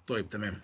طيب تمام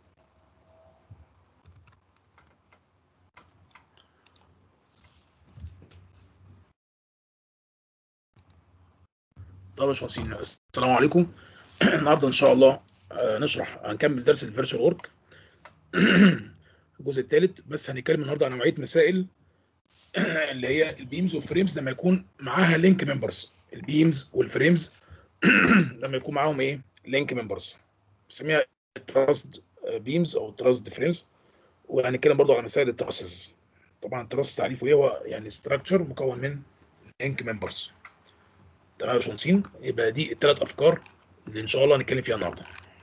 طب يا باشمهندسين السلام عليكم النهارده ان شاء الله آه، نشرح هنكمل درس الفيرشوال ورك الجزء الثالث بس هنتكلم النهارده عن نوعيه مسائل اللي هي البيمز والفريمز لما يكون معاها لينك ممبرز البيمز والفريمز لما يكون معاهم ايه لينك ممبرز بنسميها تراست بيمز او تراست فريمز وهنتكلم برضو على مسائل التراسز طبعا التراست تعريفه ايه هو يعني ستراكشر مكون من لينك ممبرز تمام يا باشمهندسين يبقى دي الثلاث افكار اللي ان شاء الله هنتكلم فيها النهارده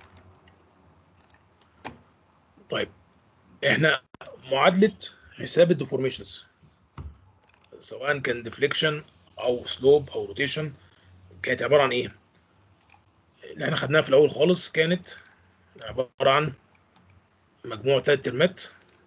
طيب احنا معادله حساب الديفورميشنز سواء كان ديفليكشن او سلوب او روتيشن كانت عباره عن ايه اللي احنا خدناها في الاول خالص كانت عباره عن مجموع ثلاث ترمات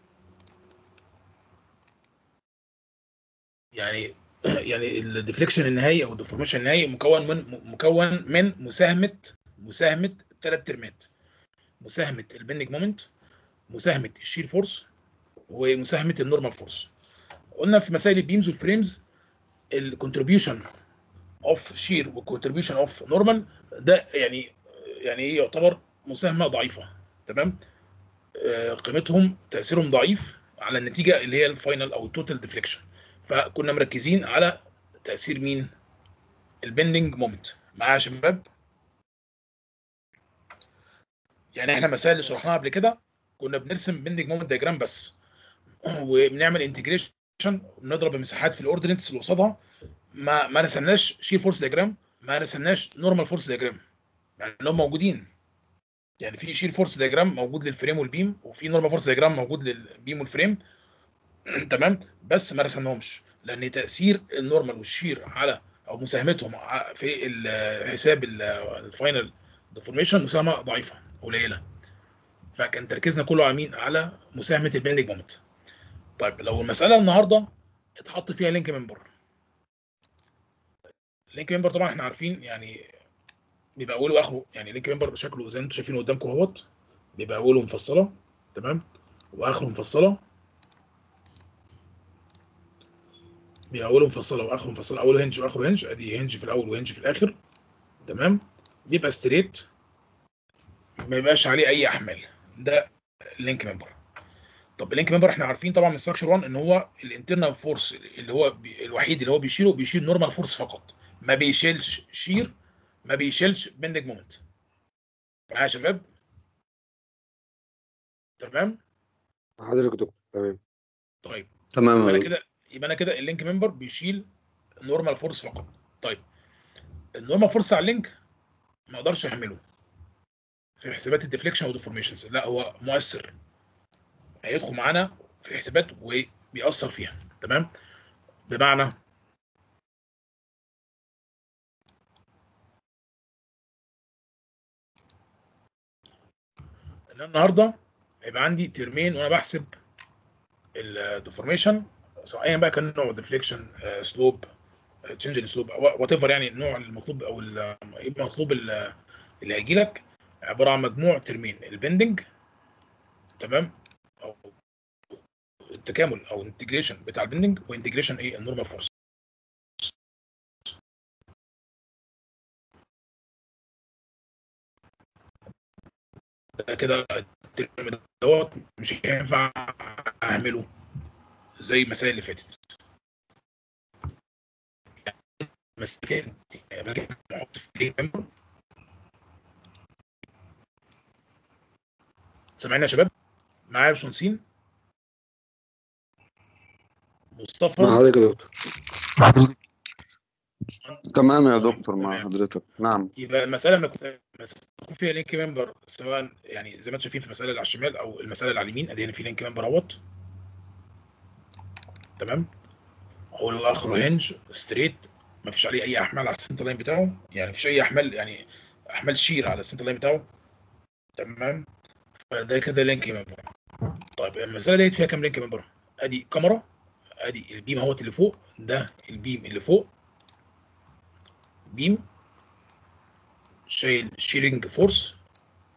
يعني يعني الديفليكشن النهائي او الديفورميشن النهائي مكون من مكون من مساهمه مساهمه ثلاث ترمات مساهمه البندنج مومنت مساهمه الشير فورس ومساهمه النورمال فورس قلنا في مسائل البيمز والفريمز الكونتريبيوشن اوف شير والكونتريبيوشن اوف نورمال ده يعني يعني ايه يعتبر مساهمه ضعيفه تمام آه قيمتهم تاثيرهم ضعيف على النتيجه اللي هي الفاينل او التوتال ديفليكشن فكنا مركزين على تاثير مين البندنج مومنت معايا يا شباب يعني احنا المسائل اللي شرحناها قبل كده كنا بنرسم بندنج مومنت دياجرام بس وبنعمل انتجريشن بنضرب المساحات في الاوردينتس اللي قصادها ما ما رسمناش شير فورس دياجرام ما رسمناش نورمال فورس دياجرام يعني انهم موجودين يعني في شير فورس دياجرام موجود للفريم والبيم وفي نورمال فورس دياجرام موجود للبيم والفريم تمام بس ما رسمناهمش لان تاثير النورمال والشير على او مساهمتهم في حساب الفاينل ديفورميشن مساهمه ضعيفه قليله فكان تركيزنا كله على مين على مساهمه البندنج مومنت طيب لو المساله النهارده اتحط فيها لينك ممبر لينك ممبر طبعا احنا عارفين يعني بيبقى اوله واخره يعني لينك ممبر شكله زي ما انتم شايفينه قدامكم اهوت بيبقى اوله مفصله تمام واخره مفصله بيبقى اوله مفصله واخره مفصله اوله هنج واخره هنج ادي هنج في الاول وهنج في الاخر تمام بيبقى ستريت ما يبقاش عليه اي احمال ده اللينك ممبر طب اللينك ممبر احنا عارفين طبعا من ستراكشر 1 ان هو الانترنال فورس اللي هو بي الوحيد اللي هو بيشيله بيشيل نورمال فورس فقط ما بيشيلش شير ما بيشيلش بندنج مومنت معايا يا شباب تمام حضرتك دكتور تمام طيب تمام يبقى يا انا دكتور. كده يبقى انا كده اللينك ممبر بيشيل نورمال فورس فقط طيب النورمال فورس على اللينك ما اقدرش اعمله في حسابات الديفليكشن او ديفورميشنز لا هو مؤثر هيدخل معانا في الحسابات وبيأثر فيها تمام بمعنى ان أنا النهارده هيبقى عندي ترمين وانا بحسب الديفورميشن سواء بقى كان نوع ديفليكشن سلوب تشينج السلوب وات ايفر يعني النوع المطلوب او ال- ايه المطلوب ال- اللي هيجي لك عباره عن مجموع ترمين البندنج تمام او التكامل او الانتجريشن بتاع البندنج وانتجريشن ايه النورمال فورس ده كده الترم دوت مش هينفع اعمله زي المسائل اللي فاتت مسائل باجي احط في ليه ممبر سامعين يا شباب معايا يا باشمهندسين مصطفى مع حضرتك يا دكتور تمام يا تمام، دكتور مع تمام. حضرتك نعم يبقى المساله لما يكون المسألة يكون فيها لينك ممبر سواء يعني زي ما انتم شايفين في المساله اللي على الشمال او المساله اللي على اليمين ادي هنا في لينك ممبر اهوت تمام اوله اخره هنج ستريت ما فيش عليه اي احمال على السنتر لاين بتاعه يعني مفيش اي احمال يعني احمال شير على السنتر لاين بتاعه تمام فده كده لينك ممبر طيب المساله ديت فيها كام لينك ممبر ادي كاميرا ادي البيم اهوت اللي فوق ده البيم اللي فوق بيم شايل شيرنج فورس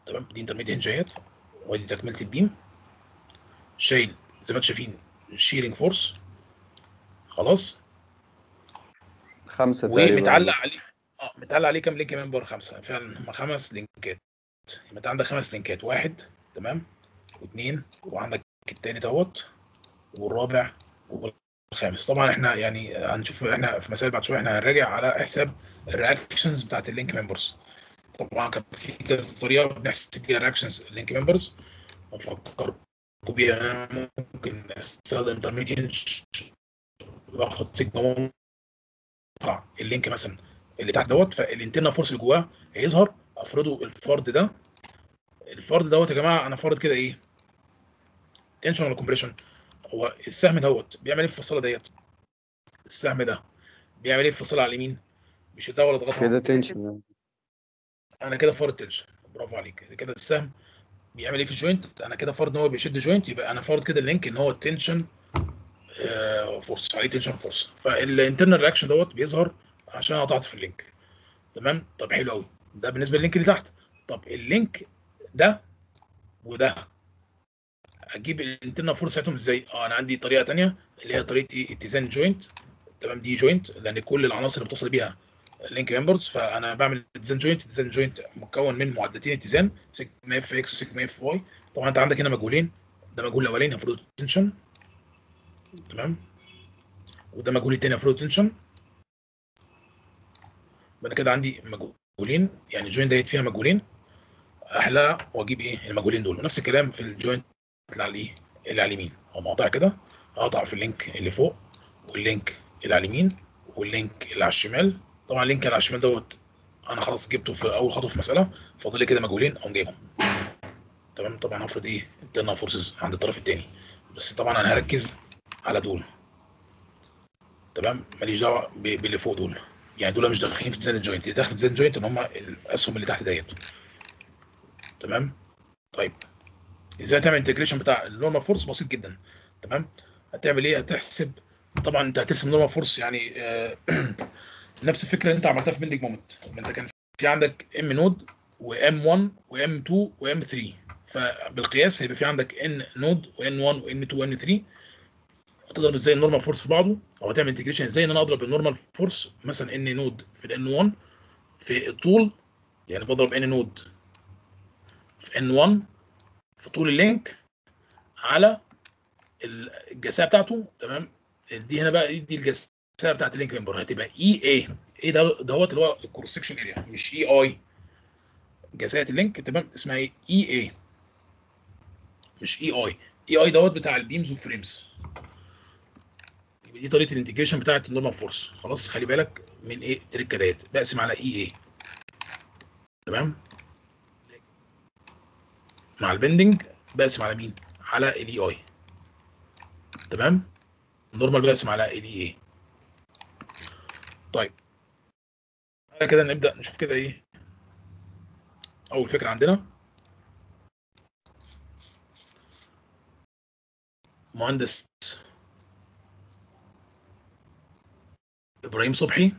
تمام دي انترميديت هنج اهيت وادي تكمله البيم شايل زي ما انتم شايفين شيرنج فورس خلاص خمسة تقريبا ومتعلق عليه اه متعلق عليه كام لينك ممبر خمسه فعلا هم خمس لينكات يبقى انت عندك خمس لينكات واحد تمام واثنين وعندك التاني دوت والرابع والخامس طبعا احنا يعني هنشوف احنا في مسائل بعد شويه احنا هنراجع على حساب الرياكشنز بتاعت اللينك ممبرز طبعا كان في كذا طريقه بنحسب بيها رياكشنز اللينك ممبرز ونفكركم بيها ممكن استخدم انترميديت هنج باخد سيجما قطع اللينك مثلا اللي تحت دوت فالانترنال فورس اللي جواه هيظهر افرضوا الفرد ده الفرد دوت يا جماعه انا فارض كده ايه تنشن ولا كومبريشن هو السهم دوت بيعمل ايه في الفصيله ديت السهم ده بيعمل ايه في الفصيله على اليمين بيشدها ولا يضغطها كده تنشن انا كده فارض تنشن برافو عليك كده السهم بيعمل ايه في الجوينت انا كده فارض ان هو بيشد جوينت يبقى انا فارض كده اللينك ان هو التنشن فورس عليه تنشن فورس فالانترنال رياكشن دوت بيظهر عشان انا قطعت في اللينك تمام طب حلو قوي ده بالنسبه للينك اللي تحت طب اللينك ده وده اجيب الانترنال فورس بتاعتهم ازاي اه انا عندي طريقه ثانيه اللي هي طريقه ايه اتزان جوينت تمام دي جوينت لان كل العناصر اللي بتصل بيها لينك ممبرز فانا بعمل اتزان جوينت اتزان جوينت مكون من معادلتين اتزان سيجما اف اكس وسيجما اف واي طبعا انت عندك هنا مجهولين ده مجهول الاولاني المفروض تنشن تمام وده مجهول التاني المفروض تنشن انا كده عندي مجهولين يعني الجوينت ديت فيها مجهولين احلى واجيب ايه المجهولين دول ونفس الكلام في الجوينت اللي على الايه اللي على اليمين هو مقطع كده اقطع في اللينك اللي فوق واللينك اللي على اليمين واللينك اللي على الشمال طبعا اللينك اللي على الشمال دوت انا خلاص جبته في اول خطوه في مساله فاضل لي كده مجهولين اقوم جايبهم تمام طبعا هفرض ايه internal فورسز عند الطرف الثاني بس طبعا انا هركز على دول تمام ماليش دعوه ب- باللي فوق دول يعني دول مش داخلين في ديزاين الجوينت اللي داخل في ديزاين الجوينت ان هم الاسهم اللي تحت ديت تمام طيب ازاي تعمل انتجريشن بتاع النورمال فورس بسيط جدا تمام هتعمل ايه هتحسب طبعا انت هترسم نورمال فورس يعني آه، نفس الفكره اللي انت عملتها في بيلدينج مومنت انت كان في عندك ام نود وام 1 وام 2 وام 3 فبالقياس هيبقى في عندك ان نود وان 1 وان 2 وان 3 هتضرب ازاي النورمال فورس في بعضه او هتعمل انتجريشن ازاي ان انا اضرب النورمال فورس مثلا ان نود في الان 1 في الطول يعني بضرب ان نود في ان 1 في طول اللينك على الجساء بتاعته تمام دي هنا بقى دي الجساء بتاعت اللينك ممبر هتبقى اي اي ايه ده دوت اللي هو الكروس سكشن اريا مش اي اي جزاءة اللينك تمام اسمها ايه اي اي مش اي اي اي اي دوت بتاع البيمز والفريمز يبقى دي طريقه الانتجريشن بتاعت النورمال فورس خلاص خلي بالك من ايه التركه ديت بقسم على اي اي تمام مع البندنج بقسم على مين على الاي اي تمام النورمال بقسم على الاي اي طيب تعالى كده نبدا نشوف كده ايه اول فكره عندنا مهندس ابراهيم صبحي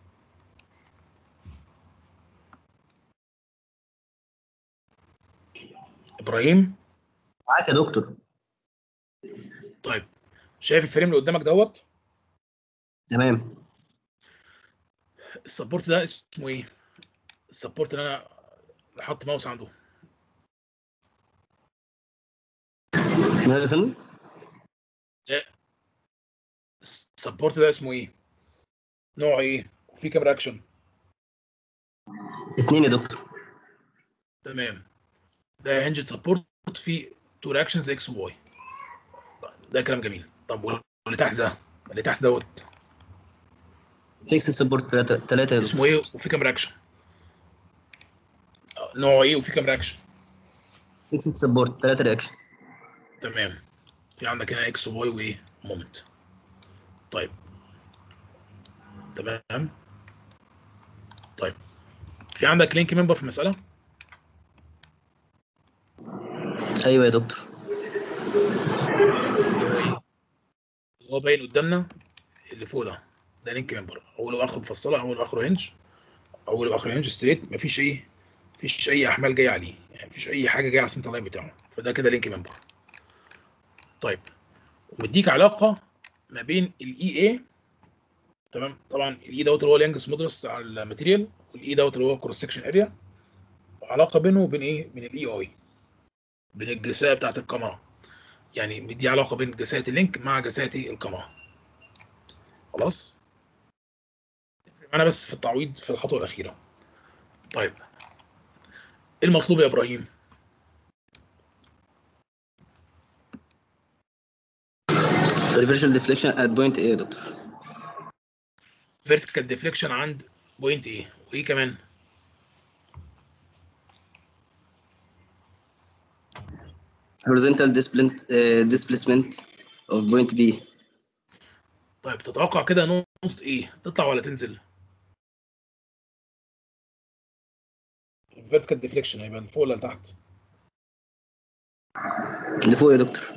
ابراهيم معاك يا دكتور طيب شايف الفريم اللي قدامك دوت تمام السبورت ده اسمه ايه السبورت اللي انا حاطط ماوس عنده ماذا يا فندم؟ السبورت ده اسمه ايه نوعه ايه وفي كام رياكشن اتنين يا دكتور تمام ده هنجد سبورت في تو رياكشنز اكس وواي ده كلام جميل طب واللي تحت ده اللي تحت دوت فيكس سبورت تلاتة تلاتة يا دكتور اسمه ايه وفي كام رياكشن آه، نوعه ايه وفي كام رياكشن فيكس سبورت تلاتة رياكشن تمام في عندك هنا اكس وواي وايه مومنت طيب تمام طيب في عندك لينك ممبر في المساله ايوه يا دكتور اللي هو ايه اللي هو باين قدامنا اللي فوق ده ده لينك ممبر اوله واخره مفصله اوله واخره هنج اوله واخره هنج ستريت مفيش ايه مفيش اي احمال جايه عليه يعني مفيش اي حاجه جايه على السنتر لاين بتاعه فده كده لينك ممبر طيب ومديك علاقه ما بين الاي اي تمام طبعا الاي دوت اللي هو اليانجس مودرس بتاع الماتيريال والاي دوت اللي هو كروس سكشن اريا علاقه بينه وبين ايه؟ بين الاي اي بين الجساء بتاعت الكاميرا يعني دي علاقه بين جساءة اللينك مع جساءة الكاميرا خلاص انا بس في التعويض في الخطوه الاخيره طيب ايه المطلوب يا ابراهيم ريفرشال ديفليكشن ات بوينت ايه يا دكتور فيرتيكال ديفليكشن عند بوينت ايه وايه كمان horizontal displacement uh, displacement of point B طيب تتوقع كده نقطه ايه تطلع ولا تنزل الفيرتيكال ديفليكشن هيبقى لفوق ولا لتحت لفوق يا دكتور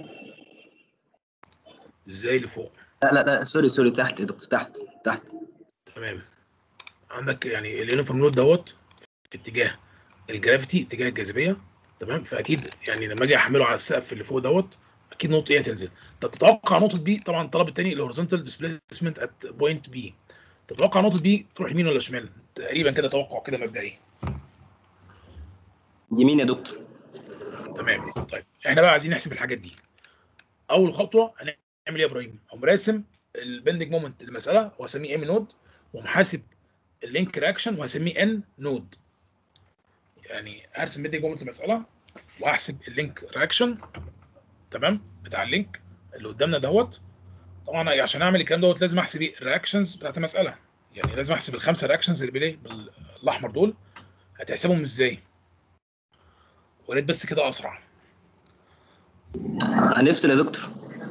ازاي لفوق لا لا لا سوري سوري تحت يا دكتور تحت تحت تمام عندك يعني اليونيفورم لود دوت في اتجاه الجرافيتي اتجاه الجاذبيه تمام فاكيد يعني لما اجي احمله على السقف اللي فوق دوت اكيد نقطه ايه هتنزل طب تتوقع نقطه بي طبعا الطلب الثاني الهوريزونتال ديسبيسمنت ات بوينت بي تتوقع نقطه بي تروح يمين ولا شمال تقريبا كده توقع كده مبدئي يمين يا دكتور تمام طيب احنا بقى عايزين نحسب الحاجات دي اول خطوه هنعمل ايه يا ابراهيم اقوم راسم البندنج مومنت للمساله واسميه ام نود ومحاسب اللينك رياكشن وهسميه ان نود يعني هرسم بندنج مومنت للمساله واحسب اللينك رياكشن تمام بتاع اللينك اللي قدامنا دوت طبعا عشان اعمل الكلام دوت لازم احسب ايه الرياكشنز بتاعت المساله يعني لازم احسب الخمسه رياكشنز اللي بالايه بالاحمر دول هتحسبهم ازاي وريت بس كده اسرع هنفصل يا دكتور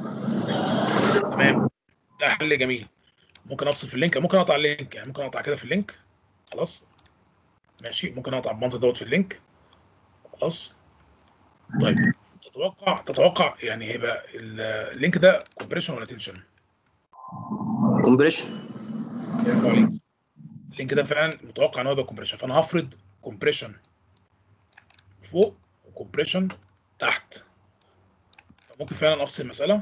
تمام ده حل جميل ممكن افصل في اللينك ممكن اقطع اللينك يعني ممكن اقطع كده في اللينك خلاص ماشي ممكن اقطع بالمنظر دوت في اللينك خلاص طيب تتوقع تتوقع يعني هيبقى اللينك ده كومبريشن ولا تنشن؟ كومبريشن برافو عليك اللينك ده فعلا متوقع ان هو يبقى كومبريشن فانا هفرض كومبريشن فوق وكومبريشن تحت ممكن فعلا افصل المساله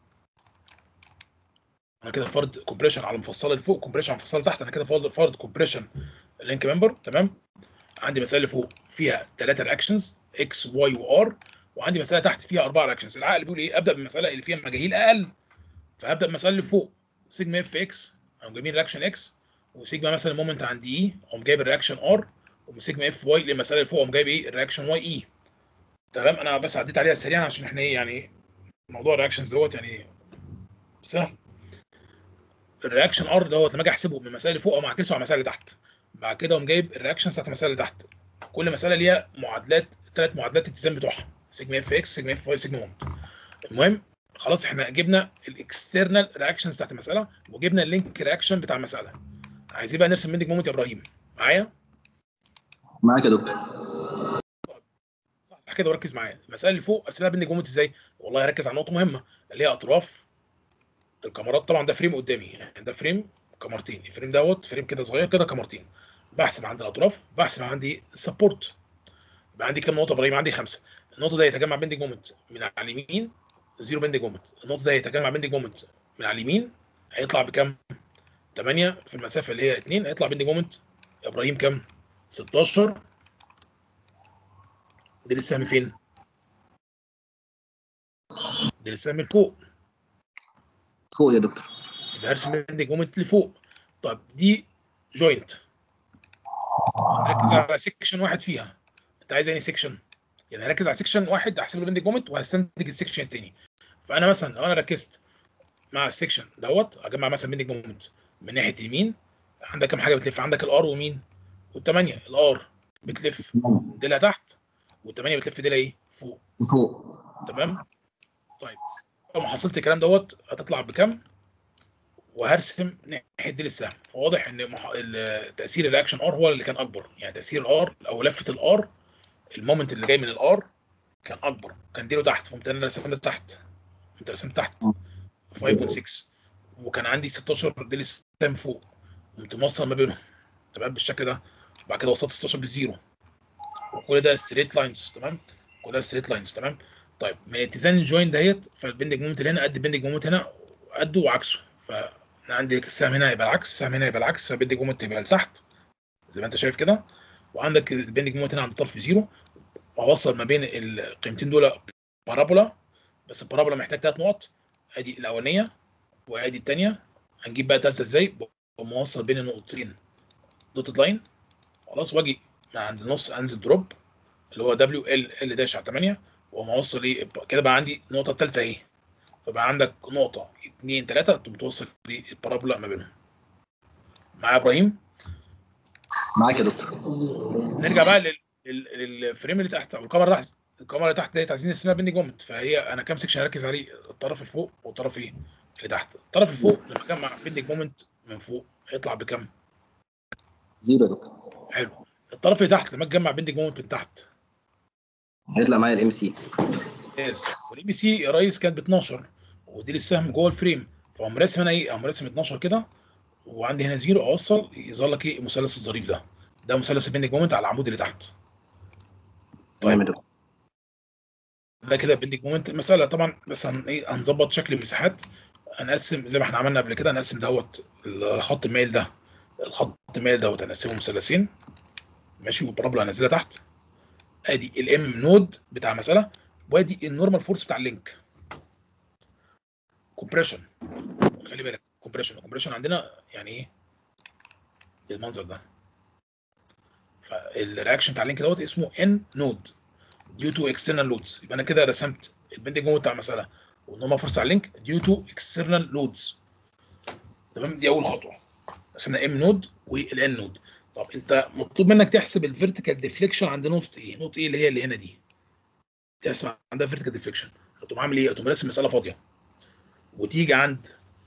انا كده فرض كومبريشن على المفصله اللي فوق كومبريشن على المفصله اللي تحت انا كده فرض فرض كومبريشن اللينك ممبر تمام عندي مساله اللي فوق فيها ثلاثه رياكشنز اكس واي وار وعندي مساله تحت فيها اربع رياكشنز العقل بيقول ايه ابدا بالمساله اللي فيها مجاهيل اقل فهبدا بالمساله اللي فوق سيجما اف اكس او جايبين رياكشن اكس وسيجما مثلا مومنت عند اي اقوم جايب الرياكشن ار وسيجما اف واي للمساله اللي فوق اقوم جايب ايه الرياكشن واي اي تمام انا بس عديت عليها سريعا عشان احنا ايه يعني موضوع الرياكشنز دوت يعني سهل الرياكشن ار دوت لما اجي احسبه من المسائل اللي فوق او معكسه على المسائل اللي تحت بعد كده اقوم جايب الرياكشنز بتاعت المسائل اللي تحت كل مساله ليها معادلات ثلاث معادلات الاتزان بتوعها سيجما اف اكس سيجما اف واي سيجما مومنت المهم خلاص احنا جبنا الاكسترنال رياكشنز بتاعت المساله وجبنا اللينك رياكشن بتاع المساله عايزين بقى نرسم بندنج مومنت يا ابراهيم معايا معاك يا دكتور صح صح كده وركز معايا المساله اللي فوق ارسمها بندنج مومنت ازاي والله ركز على نقطه مهمه اللي هي اطراف الكاميرات طبعا ده فريم قدامي يعني ده فريم كاميرتين الفريم دوت فريم كده صغير كده كاميرتين بحسب عند الاطراف بحسب عندي السبورت يبقى عندي كام نقطه ابراهيم عندي خمسه النقطه دي يتجمع بندنج مومنت من على اليمين زيرو بندنج مومنت النقطه دي يتجمع بندنج مومنت من على اليمين هيطلع بكام 8 في المسافه اللي هي 2 هيطلع بندنج مومنت يا ابراهيم كام 16 دي السهم فين دي السهم لفوق فوق يا دكتور يبقى هرسم بندنج مومنت لفوق طب دي جوينت ركز على سيكشن واحد فيها انت عايز يعني سيكشن يعني هركز على سيكشن واحد احسب له بندنج مومنت وهستنتج السيكشن الثاني فانا مثلا لو انا ركزت مع السيكشن دوت اجمع مثلا بندنج مومنت من ناحيه اليمين عندك كام حاجه بتلف عندك الار ومين والثمانيه الار بتلف ديلها تحت والثمانيه بتلف ديلها ايه فوق فوق تمام طيب لو حصلت الكلام دوت هتطلع بكام وهرسم ناحيه ديل السهم فواضح ان مح... ال- تاثير الرياكشن ار هو اللي كان اكبر يعني تاثير الار او لفه الار المومنت اللي جاي من الار كان اكبر كان ديله تحت فقمت انا رسمت تحت انت رسمت تحت 5.6 وكان عندي 16 ديل السهم فوق قمت موصل ما بينهم تمام بالشكل ده بعد كده وصلت 16 بالزيرو كل ده ستريت لاينز تمام كل ده ستريت لاينز تمام طيب من اتزان الجوين ديت فالبندنج مومنت اللي هنا قد البندنج مومنت هنا قده وعكسه فانا عندي السهم هنا يبقى العكس السهم هنا يبقى العكس فالبندنج مومنت يبقى لتحت زي ما انت شايف كده وعندك البندنج مومنت هنا عند الطرف بزيرو واوصل ما بين القيمتين دول بارابولا بس البارابولا محتاج ثلاث نقط ادي الاولانيه وادي الثانيه هنجيب بقى ثالثه ازاي موصل بين النقطتين دوتد لاين خلاص واجي من عند النص انزل دروب اللي هو دبليو ال ال داش على 8 وموصل ايه كده بقى عندي النقطه الثالثه اهي فبقى عندك نقطه 2 3 تقوم توصل للبارابولا ما بينهم معايا يا ابراهيم معاك يا دكتور نرجع بقى لل- لل- للفريم اللي تحت او الكاميرا تحت الكاميرا اللي تحت ديت عايزين نرسمها بيندنج مومنت فهي انا كام سكشن اركز عليه الطرف اللي فوق والطرف ايه اللي تحت الطرف اللي فوق لما اجمع بيندنج مومنت من فوق هيطلع بكام زيرو يا دكتور حلو الطرف اللي تحت لما تجمع بيندنج مومنت من تحت هيطلع معايا الام سي ممتاز والاي بي سي يا ريس كانت ب 12 ودي السهم جوه الفريم فقوم راسم هنا ايه قوم راسم 12 كده وعندي هنا زيرو اوصل يظهر لك ايه المثلث الظريف ده ده مثلث البيندنج مومنت على العمود اللي تحت تمام يا دكتور ده كده بيندنج مومنت مساله طبعا بس هن ايه هنظبط شكل المساحات هنقسم زي ما احنا عملنا قبل كده هنقسم دوت الخط المايل ده الخط المايل دوت هنقسمه مثلثين ماشي والبارابولا هنزلها تحت ادي الام نود بتاع مساله وادي النورمال فورس بتاع اللينك كومبريشن خلي بالك كومبريشن الكومبريشن عندنا يعني ايه بالمنظر ده فالرياكشن بتاع اللينك دوت اسمه ان نود ديو تو اكسترنال لودز يبقى انا كده رسمت البندنج مومنت بتاع المساله والنورمال فورس على اللينك ديو تو اكسترنال لودز تمام دي اول خطوه رسمنا ام نود والان نود طب انت مطلوب منك تحسب الفيرتيكال ديفليكشن عند نقطه ايه؟ نقطه ايه اللي هي اللي هنا دي تحسب عندها فيرتيكال ديفليكشن هتقوم عامل ايه؟ هتقوم راسم مساله فاضيه وتيجي عند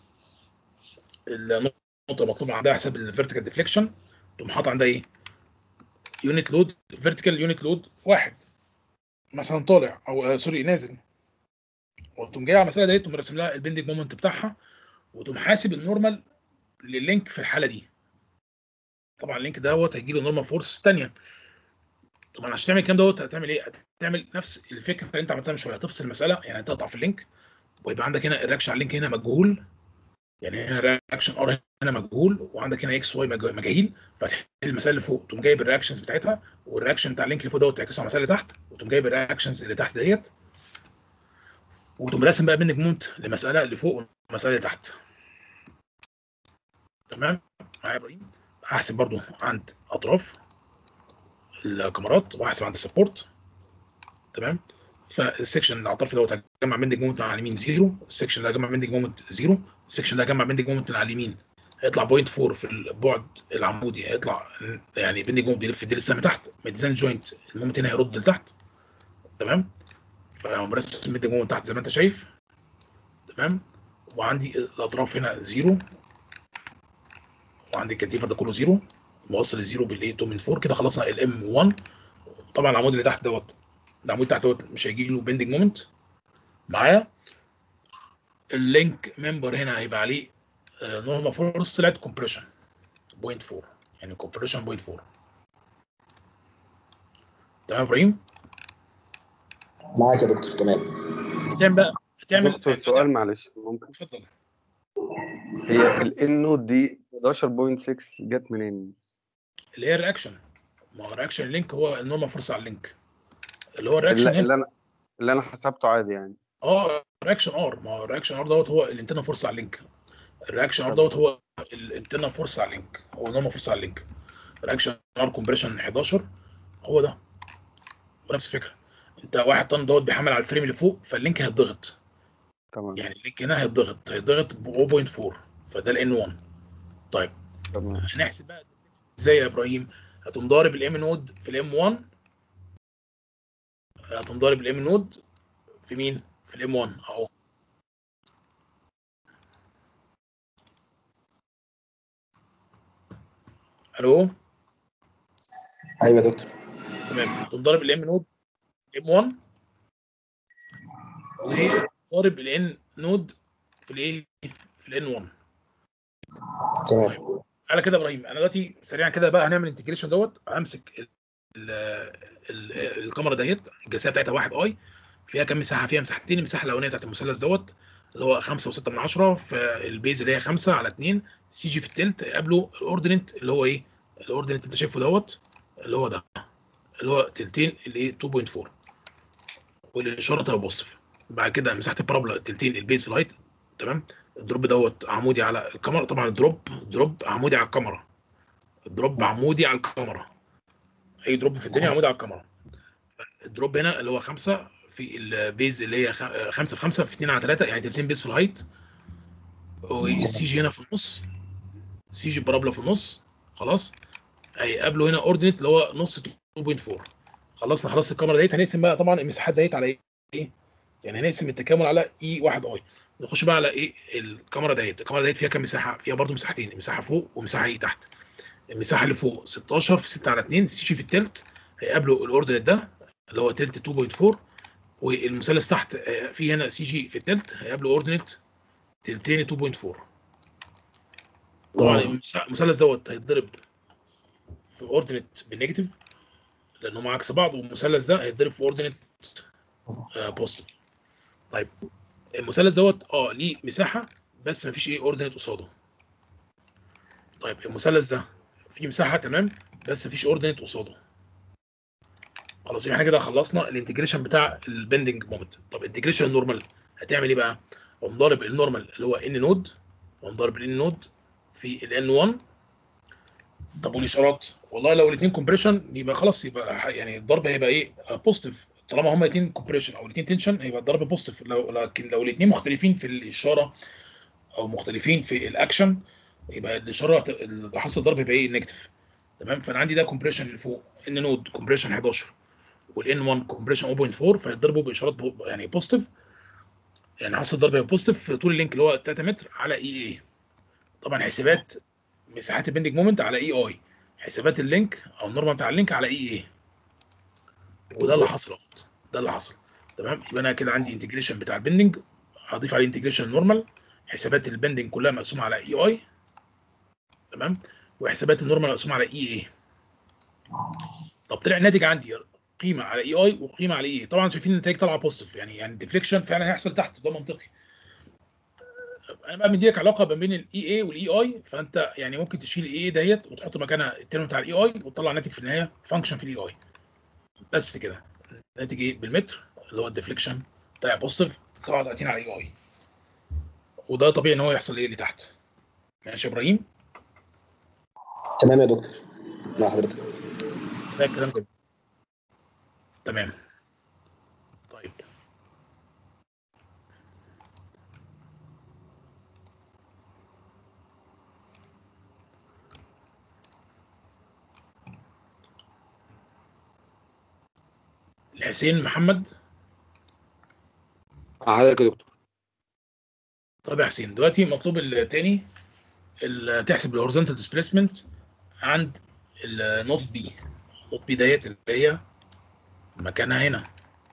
النقطه مطلوب عندها حساب الفيرتيكال ديفليكشن تقوم حاطط عندها ايه؟ يونت لود فيرتيكال يونت لود واحد مثلا طالع او آه سوري نازل وتقوم جاي على المساله ديت تقوم راسم لها البندنج مومنت بتاعها وتقوم حاسب النورمال لللينك في الحاله دي طبعا اللينك دوت هيجي له نورمال فورس ثانيه طبعا عشان تعمل الكلام دوت هتعمل ايه؟ هتعمل نفس الفكره اللي انت عملتها من شويه هتفصل المساله يعني تقطع في اللينك ويبقى عندك هنا الرياكشن على اللينك هنا مجهول يعني هنا رياكشن ار هنا مجهول وعندك هنا اكس واي مجاهيل فتحل المسائل اللي فوق تقوم جايب الرياكشنز بتاعتها والرياكشن بتاع اللينك اللي فوق دوت تعكسه على المسائل اللي تحت وتقوم جايب الرياكشنز اللي تحت ديت وتقوم راسم بقى بينك مومنت لمساله اللي فوق والمساله اللي تحت تمام معايا يا ابراهيم هحسب برضو عند اطراف الكاميرات وهحسب عند السبورت تمام فالسكشن اللي على الطرف دوت هجمع بيندنج مومنت على اليمين زيرو السكشن اللي هجمع بيندنج مومنت زيرو السكشن اللي هجمع بيندنج مومنت على اليمين هيطلع بوينت 4 في البعد العمودي هيطلع يعني بيندنج مومنت بيلف ديل السهم تحت ميدزان جوينت المومنت هنا هيرد لتحت تمام فمرسم بيندنج مومنت تحت زي ما انت شايف تمام وعندي الاطراف هنا زيرو وعندي الكتيفه ده كله زيرو موصل الزيرو بالايه 2 من 4 كده خلصنا الام 1 طبعا العمود اللي تحت دوت العمود تحت دوت مش هيجي له بيندنج مومنت معايا اللينك ممبر هنا هيبقى عليه نورمال فورس طلعت كومبريشن بوينت 4 يعني كومبريشن بوينت 4 تمام يا ابراهيم معاك يا دكتور تمام هتعمل بقى هتعمل دكتور سؤال معلش ممكن اتفضل هي الان نود دي 11.6 جت منين؟ اللي هي الرياكشن ما هو الرياكشن لينك هو النورمال فورس على اللينك اللي هو الرياكشن اللي, هنا اللي انا اللي انا حسبته عادي يعني اه رياكشن ار ما هو الرياكشن ار دوت هو الانترنال فورس على اللينك الرياكشن ار دوت هو الانترنال فورس على اللينك هو نورمال فورس على اللينك الرياكشن ار كومبريشن 11 هو ده ونفس الفكره انت واحد طن دوت بيحمل على الفريم اللي فوق فاللينك هيتضغط تمام يعني اللينك هنا هيتضغط هيتضغط ب 0.4 فده الان 1 طيب تمام هنحسب بقى ازاي يا ابراهيم هتقوم ضارب الام نود في الام 1 هتقوم ضارب الام نود في مين في الام 1 اهو الو ايوه يا دكتور تمام هتقوم ضارب الام نود ام 1 وهي ضارب الان نود في الايه في الان 1 تمام على كده يا ابراهيم انا دلوقتي سريعا كده بقى هنعمل انتجريشن دوت همسك ال- الكاميرا ديت الجنسيه بتاعتها 1 اي فيها كام مساحه فيها مساحتين المساحه الاولانيه بتاعت المثلث دوت اللي هو 5 و6 من 10 فالبيز اللي هي 5 على 2 سي جي في التلت قبله الاورديننت اللي هو ايه الاورديننت انت شايفه دوت اللي هو ده اللي هو تلتين الايه 2.4 والاشاره تبقى بوزيتيف بعد كده مساحه البارابولا تلتين البيز في الهايت تمام الدروب دوت عمودي على الكاميرا طبعا الدروب دروب عمودي على الكاميرا الدروب عمودي على الكاميرا اي دروب في الدنيا عمودي على الكاميرا الدروب هنا اللي هو خمسة في البيز اللي هي خ- خمسة في خمسة في اتنين على تلاتة يعني تلتين بيز في الهايت والسي جي هنا في النص سي جي بارابولا في النص خلاص هيقابله هنا اوردينيت اللي هو نص 2.4 خلصنا خلاص الكاميرا ديت هنقسم بقى طبعا المساحات ديت على ايه؟ يعني هنقسم التكامل على اي 1 اي نخش بقى على ايه الكاميرا ديت الكاميرا ديت فيها كام مساحه؟ فيها برضو مساحتين مساحه فوق ومساحه ايه تحت المساحه اللي فوق 16 في 6 على 2 سي جي في التلت هيقابله الاوردينيت ده اللي هو تلت 2.4 والمثلث تحت آه، في هنا سي جي في التلت هيقابله اوردينيت تلتين 2.4 طبعا المس- المثلث دوت هيتضرب في اوردينيت بالنيجاتيف لان هم عكس بعض والمثلث ده هيتضرب في اوردينيت بوزيتيف طيب المثلث دوت اه ليه مساحه بس مفيش ايه اوردينيت قصاده طيب المثلث ده فيه مساحه تمام بس مفيش اوردينيت قصاده خلاص يبقى احنا كده خلصنا الانتجريشن بتاع البندنج مومنت طب انتجريشن النورمال هتعمل ايه بقى؟ قوم ضارب النورمال اللي هو ان نود قوم ضارب الان نود في الان 1 طب والاشارات والله لو الاثنين كومبريشن يبقى خلاص يبقى ح- يعني الضرب هيبقى ايه بوزيتيف طالما هما الاثنين كومبريشن او الاثنين تنشن هيبقى الضرب بوزيتيف لو لكن لو الاثنين مختلفين في الاشاره او مختلفين في الاكشن يبقى الاشاره هت- اللي حصل ضرب يبقى ايه نيجاتيف تمام فانا عندي ده كومبريشن اللي فوق ان نود كومبريشن 11 والان 1 كومبريشن 0.4 فيتضربوا باشارات بو- يعني بوزيتيف يعني حصل ضرب هيبقى بوزيتيف في طول اللينك اللي هو 3 متر على اي اي طبعا حسابات مساحات البندنج مومنت على اي اي حسابات اللينك او النورمال بتاع اللينك على اي اي وده اللي حصل اهوت ده اللي حصل تمام يبقى انا كده عندي انتجريشن بتاع البندنج هضيف عليه انتجريشن نورمال حسابات البندنج كلها مقسومه على اي اي تمام وحسابات النورمال مقسومه على اي اي طب طلع الناتج عندي قيمه على اي اي وقيمه على اي اي طبعا شايفين النتائج طالعه بوزيتيف يعني يعني الديفليكشن فعلا هيحصل تحت ده منطقي انا بقى مديلك علاقه ما بين الاي اي والاي اي فانت يعني ممكن تشيل الاي اي ديت وتحط مكانها الترم بتاع الاي اي وتطلع ناتج في النهايه فانكشن في الاي اي بس كده ناتج ايه بالمتر اللي هو الديفليكشن بتاع بوزيتيف 37 على الاي اي وده طبيعي ان هو يحصل ايه اللي تحت ماشي يا ابراهيم تمام يا دكتور مع حضرتك ده الكلام كده تمام طيب الحسين محمد مع حضرتك يا دكتور طب يا حسين دلوقتي مطلوب التاني ال- تحسب الهوريزونتال ديسبيسمنت عند النوت بي نوت بي ديت اللي هي مكانها هنا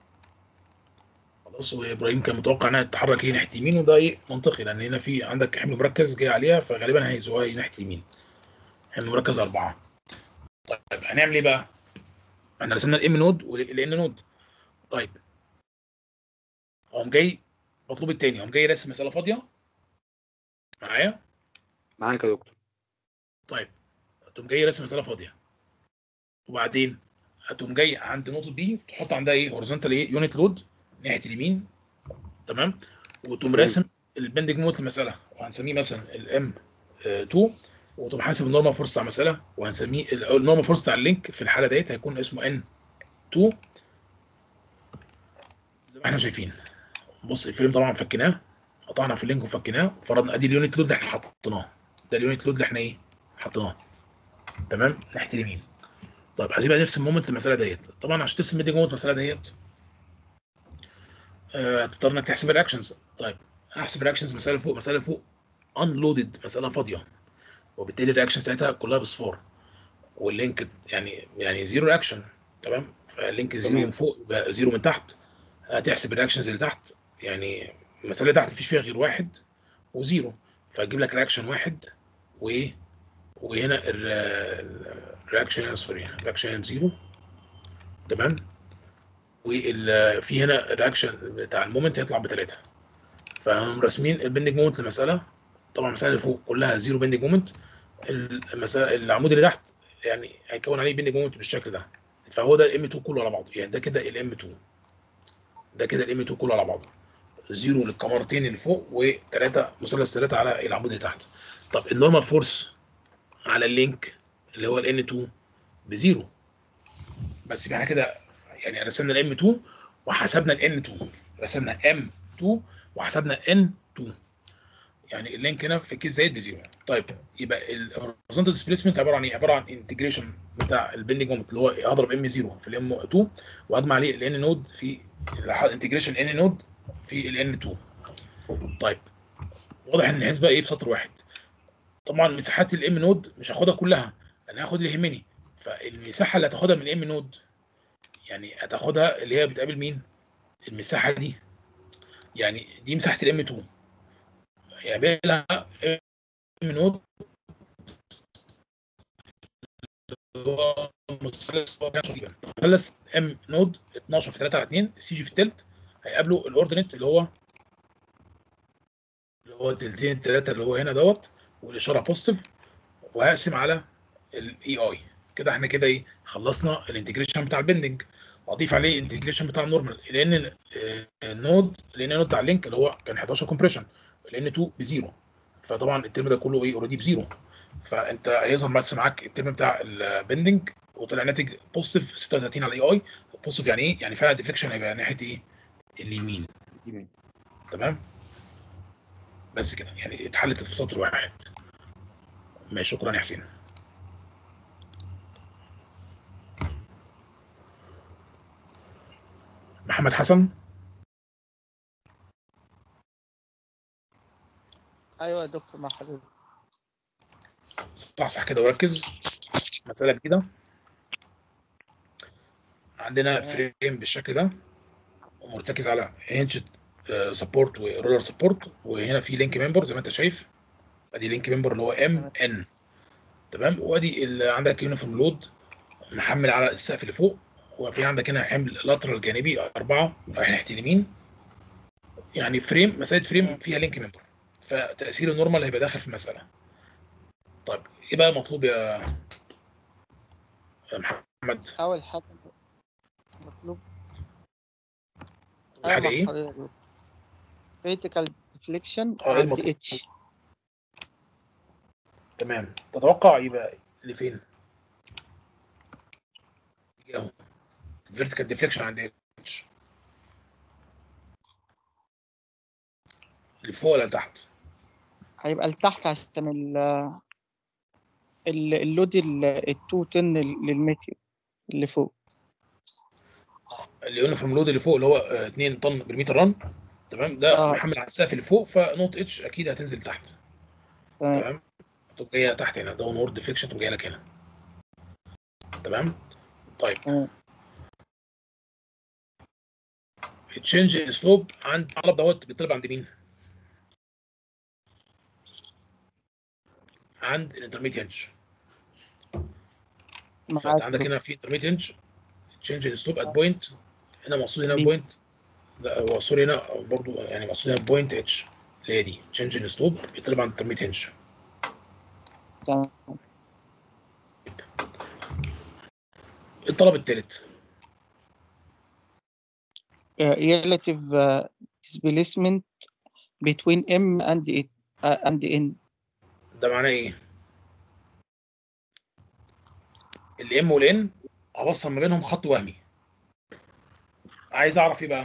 خلاص وابراهيم كان متوقع انها تتحرك ايه ناحيه يمين وده ايه منطقي لان هنا في عندك حمل مركز جاي عليها فغالبا هيزوها ايه ناحيه يمين حمل مركز اربعه طيب هنعمل ايه بقى؟ احنا رسمنا الام نود والان نود طيب قام جاي مطلوب التاني قام جاي راسم مساله فاضيه معايا معاك يا دكتور طيب هتقوم جاي راسم مساله فاضيه وبعدين هتقوم جاي عند نقطه بي تحط عندها ايه هوريزونتال ايه يونت لود ناحيه اليمين تمام وتقوم راسم البندنج موت المساله وهنسميه مثلا الام 2 وتقوم حاسب النورمال فورس بتاع المساله وهنسميه ال- أو النورمال فورس بتاع اللينك في الحاله ديت هيكون اسمه ان 2 زي ما احنا شايفين بص الفريم طبعا فكيناه قطعنا في اللينك وفكيناه وفرضنا ادي اليونت لود اللي احنا حطيناه ده اليونت لود اللي احنا ايه حطيناه تمام ناحيه اليمين طيب عايزين بقى نرسم مومنت المساله ديت طبعا عشان ترسم ميدنج مومنت المساله ديت آه، هتضطر انك تحسب الرياكشنز طيب هحسب الرياكشنز مساله فوق مساله فوق انلودد مساله فاضيه وبالتالي الرياكشن ساعتها كلها بصفار واللينك يعني يعني زيرو رياكشن تمام فاللينك زيرو تمام. من فوق يبقى زيرو من تحت هتحسب الرياكشنز اللي تحت يعني المساله اللي تحت مفيش فيها غير واحد وزيرو فهتجيب لك رياكشن واحد وايه وهنا الرياكشن سوري الرياكشن زيرو تمام وفي هنا الرياكشن بتاع المومنت هيطلع بثلاثه فهم راسمين البندنج مومنت للمساله طبعا المساله اللي فوق كلها زيرو بندنج مومنت المساله العمود اللي تحت يعني هيكون عليه بندنج مومنت بالشكل ده فهو ده الام 2 كله على بعضه يعني ده كده الام 2 ده كده الام 2 كله على بعضه زيرو للكمرتين اللي فوق وثلاثه مثلث ثلاثه على العمود اللي تحت طب النورمال فورس على اللينك اللي هو الان 2 بزيرو بس يبقى احنا كده يعني رسمنا الام 2 وحسبنا الان 2 رسمنا ام 2 وحسبنا ان 2 يعني اللينك هنا في كيس زائد بزيرو طيب يبقى الهوريزونتال ديسبيسمنت عباره عن ايه؟ عباره عن انتجريشن بتاع البندنج مومنت اللي هو اضرب ام 0 في الام 2 واجمع عليه الان نود في انتجريشن ان نود في الان 2 طيب واضح ان الحسبه ايه في سطر واحد طبعا مساحات الام نود مش هاخدها كلها انا هاخد اللي يهمني فالمساحه اللي هتاخدها من الام نود يعني هتاخدها اللي هي بتقابل مين المساحه دي يعني دي مساحه الام 2 يعني لها ام نود هو مثلث مثلث ام نود 12 في 3 على 2 سي جي في التلت هيقابله الاوردينيت اللي هو اللي هو تلتين التلاته اللي هو هنا دوت والاشاره بوزيتيف وهقسم على الاي اي كده احنا كده ايه خلصنا الانتجريشن بتاع البندنج واضيف عليه الانتجريشن بتاع النورمال لان النود لان النود بتاع اللينك اللي هو كان 11 كومبريشن لان 2 بزيرو فطبعا الترم ده كله ايه اوريدي بزيرو فانت هيظهر بس معاك الترم بتاع البندنج وطلع ناتج بوزيتيف 36 على الاي اي بوزيتيف يعني ايه؟ يعني فعلا ديفليكشن هيبقى ناحيه ايه؟ اليمين تمام؟ بس كده يعني اتحلت في سطر واحد ماشي شكرا يا حسين محمد حسن ايوه يا دكتور مع حضرتك صح صح كده وركز مسألة جديدة عندنا فريم بالشكل ده ومرتكز على هنش سبورت ورولر سبورت وهنا في لينك ممبر زي ما انت شايف ادي لينك ممبر اللي هو ام ان تمام وادي اللي عندك يونيفورم لود محمل على السقف اللي فوق وفي عندك هنا حمل لاترال جانبي أربعة رايح ناحية اليمين يعني فريم مسألة فريم فيها لينك ممبر فتأثير النورمال هيبقى داخل في المسألة طيب ايه بقى المطلوب يا يا محمد اول حاجه مطلوب حاجة مع ايه؟ حضرتك critical deflection اه ايه عند المطلوب؟ اتش تمام تتوقع يبقى لفين؟ يجي اهو فيرتيكال ديفليكشن عند اتش لفوق ولا لتحت؟ هيبقى لتحت عشان ال ال- اللود ال 210 للمتر اللي فوق اليونيفورم لود اللي فوق اللي هو آه، 2 طن بالمتر رن تمام ده اه. محمل على السقف اللي فوق فنوت اتش اكيد هتنزل تحت تمام تمام تقوم جايه تحت هنا داون وورد ديفليكشن تقوم جايه لك هنا تمام طيب تمام. تشينج سلوب عند الطلب دوت بيطلب عند مين؟ عند الانترميت هنج فانت معاك عندك هنا في انترميت هنج تشينج سلوب ات بوينت هنا مقصود هنا بوينت لا هو سوري هنا برضو يعني مقصود هنا بوينت اتش اللي هي دي تشينج سلوب بيطلب عند الانترميت هنج تمام الطلب الثالث uh, relative uh, displacement between M and it uh, and N ده معناه ايه؟ الام والان اوصل ما بينهم خط وهمي عايز اعرف ايه بقى؟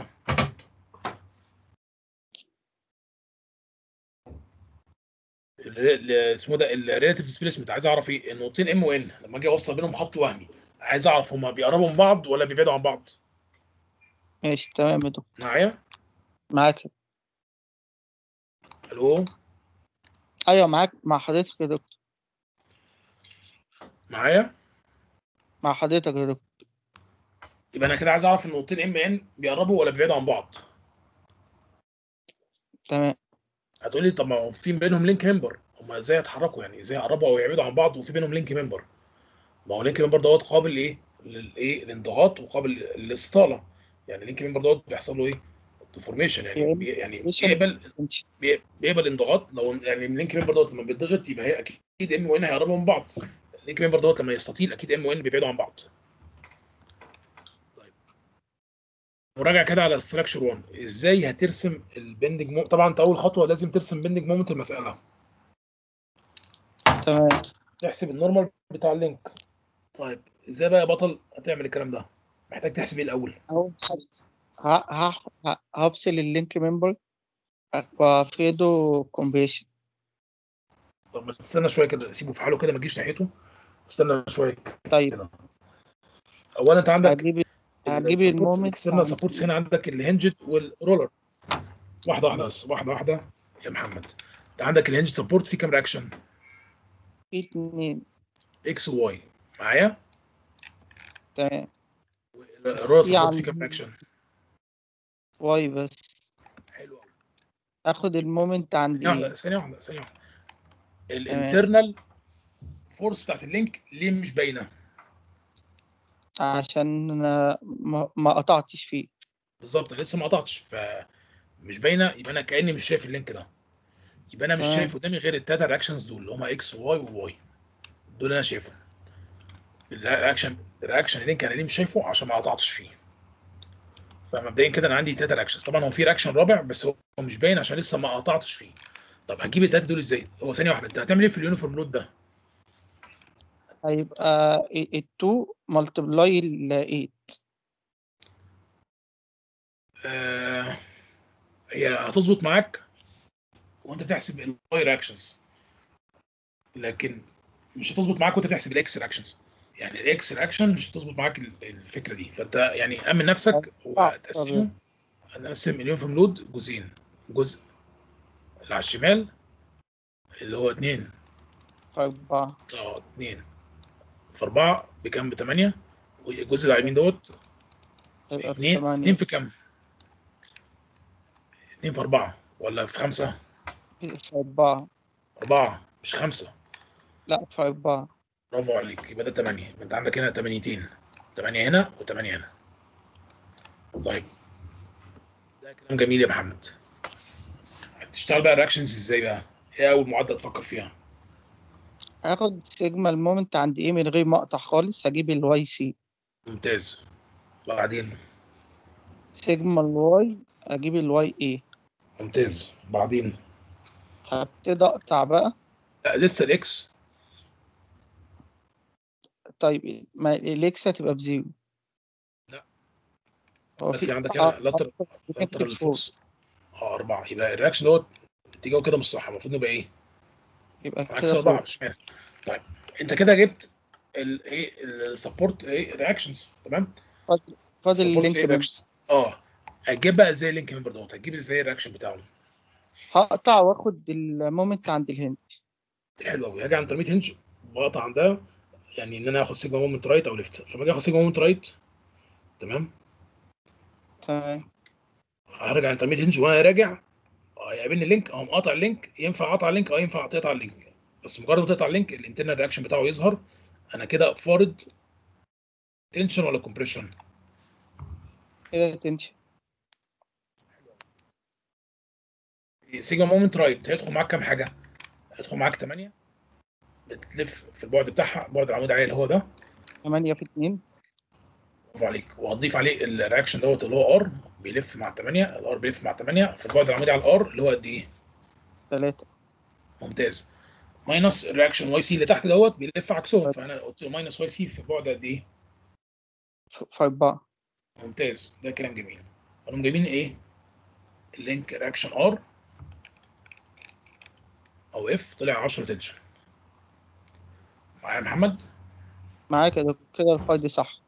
ال- ال- اسمه ده الريلاتيف ديسبيسمنت عايز اعرف ايه؟ النقطتين ام وان لما اجي اوصل بينهم خط وهمي عايز اعرف هما بيقربوا من بعض ولا بيبعدوا عن بعض؟ ماشي تمام يا دكتور معايا؟ معاك الو ايوه معاك مع حضرتك يا دكتور معايا؟ مع حضرتك يا دكتور يبقى انا كده عايز اعرف النقطتين ام ان بيقربوا ولا بيبعدوا عن بعض؟ تمام هتقول لي طب ما هو في بينهم لينك ممبر هم ازاي يتحركوا يعني ازاي يقربوا او يبعدوا عن بعض وفي بينهم لينك ممبر ما هو لينك ممبر دوت قابل لايه للايه الانضغاط وقابل للاستطاله يعني اللينك ممبر دوت بيحصل له ايه ديفورميشن يعني يعني بي يعني deformation. بيقبل بي- بيقبل انضغاط لو يعني اللينك ممبر دوت لما بيتضغط يبقى هي اكيد ام وان هيقربوا من بعض اللينك ممبر دوت لما يستطيل اكيد ام وان بيبعدوا عن بعض طيب نراجع كده على ستراكشر 1 ازاي هترسم البندنج مو... طبعا انت اول خطوه لازم ترسم بندنج مومنت المساله تمام تحسب النورمال بتاع اللينك طيب ازاي بقى يا بطل هتعمل الكلام ده محتاج تحسب ايه الاول أول حاجة ه- ه- ه- هفصل اللينك ممبر وافرده كومبريشن طب ما تستنى شويه كده سيبه في حاله كده ما تجيش ناحيته استنى شويه طيب كده اولا انت عندك هجيب هجيب المومنت اكسترنال سبورتس هنا عندك الهنجد والرولر واحده واحده بس واحده واحده يا محمد انت عندك الهنج سبورت في كام رياكشن في اتنين اكس وواي معايا تمام الرولر سي سبورت في عند- كام رياكشن واي بس حلو قوي اخد المومنت عند ثانيه ايه واحده ثانيه واحده ثانيه واحده الانترنال فورس بتاعت اللينك ليه مش باينه عشان أنا ما ما قطعتش فيه بالظبط أنا لسه ما قطعتش فمش باينه يبقى انا كاني مش شايف اللينك ده يبقى انا مش تمام. شايف قدامي غير التلاته رياكشنز دول اللي هم اكس وواي وواي دول اللي انا شايفهم الرياكشن الرياكشن اللينك انا ليه مش شايفه عشان ما قطعتش فيه فمبدئيا كده انا عندي تلاته رياكشنز طبعا هو في رياكشن رابع بس هو مش باين عشان لسه ما قطعتش فيه طب هجيب التلاته دول ازاي هو ثانيه واحده انت هتعمل ايه في اليونيفورم لود ده هيبقى ال 2 ملتبلاي ال 8 آه هي هتظبط معاك وانت بتحسب الواي رياكشنز لكن مش هتظبط معاك وانت بتحسب الاكس رياكشنز يعني الاكس رياكشن مش هتظبط معاك ال- الفكره دي فانت يعني امن نفسك وتقسمه هنقسم اليونيفورم لود جزئين جزء اللي على الشمال اللي هو 2 أربعة اه 2 في 4 بكام ب 8 والجزء اللي على اليمين دوت هيبقى 2 2 بثمانية في كام؟ 2 في 4 ولا في 5 في أربعة 4 مش 5 لا في أربعة برافو عليك يبقى ده 8 يبقى انت عندك هنا 8 8 هنا و8 هنا طيب ده كلام جميل يا محمد هتشتغل بقى الرياكشنز ازاي بقى؟ ايه اول معادله تفكر فيها؟ هاخد سيجما المومنت عند ايه من غير ما اقطع خالص هجيب الواي سي ممتاز بعدين سيجما الواي اجيب الواي ايه ممتاز بعدين هبتدي اقطع بقى لا لسه الاكس طيب ما الاكس هتبقى بزيرو لا. هو في عندك هنا لاتر لاترال فورس اه 4 يبقى الرياكشن دوت اتجاهه كده مش صح المفروض نبقى ايه؟ يبقى عكس كده 4 فوق شمال طيب انت كده جبت الايه السبورت ايه رياكشنز تمام؟ فاضل فاضل supports اللينك ايه ممبر. reactions. اه هتجيب بقى ازاي اللينك ممبر دوت هتجيب ازاي الرياكشن بتاعه هقطع واخد المومنت عند الهند حلو قوي هاجي عند ترميت هنج واقطع عندها يعني ان انا اخد سيجما مومنت رايت او ليفت فلما اجي اخد سيجما مومنت رايت تمام تمام هرجع عند ترميت هنج وانا راجع اه يقابلني لينك اقوم قاطع اللينك ينفع اقطع اللينك اه ينفع تقطع اللينك بس مجرد ما تقطع اللينك الانترنال رياكشن بتاعه يظهر انا كده فارض تنشن ولا كومبريشن كده تنشن سيجما مومنت رايت هيدخل معاك كام حاجه؟ هيدخل معاك 8 بتلف في البعد بتاعها البعد العمودي عليه اللي هو ده 8 في 2 برافو عليك وهتضيف عليه الرياكشن دوت اللي هو ار بيلف مع 8 الار بيلف مع 8 في البعد العمودي على الار اللي هو قد ايه؟ 3 ممتاز ماينس الرياكشن واي سي اللي تحت دوت بيلف عكسهم فانا قلت له ماينس واي سي في بعد قد ايه؟ في 4 ممتاز ده كلام جميل هنقوم جايبين ايه؟ اللينك رياكشن ار او اف طلع 10 تنشن معايا يا محمد؟ معاك يا دكتور كده الفايد صح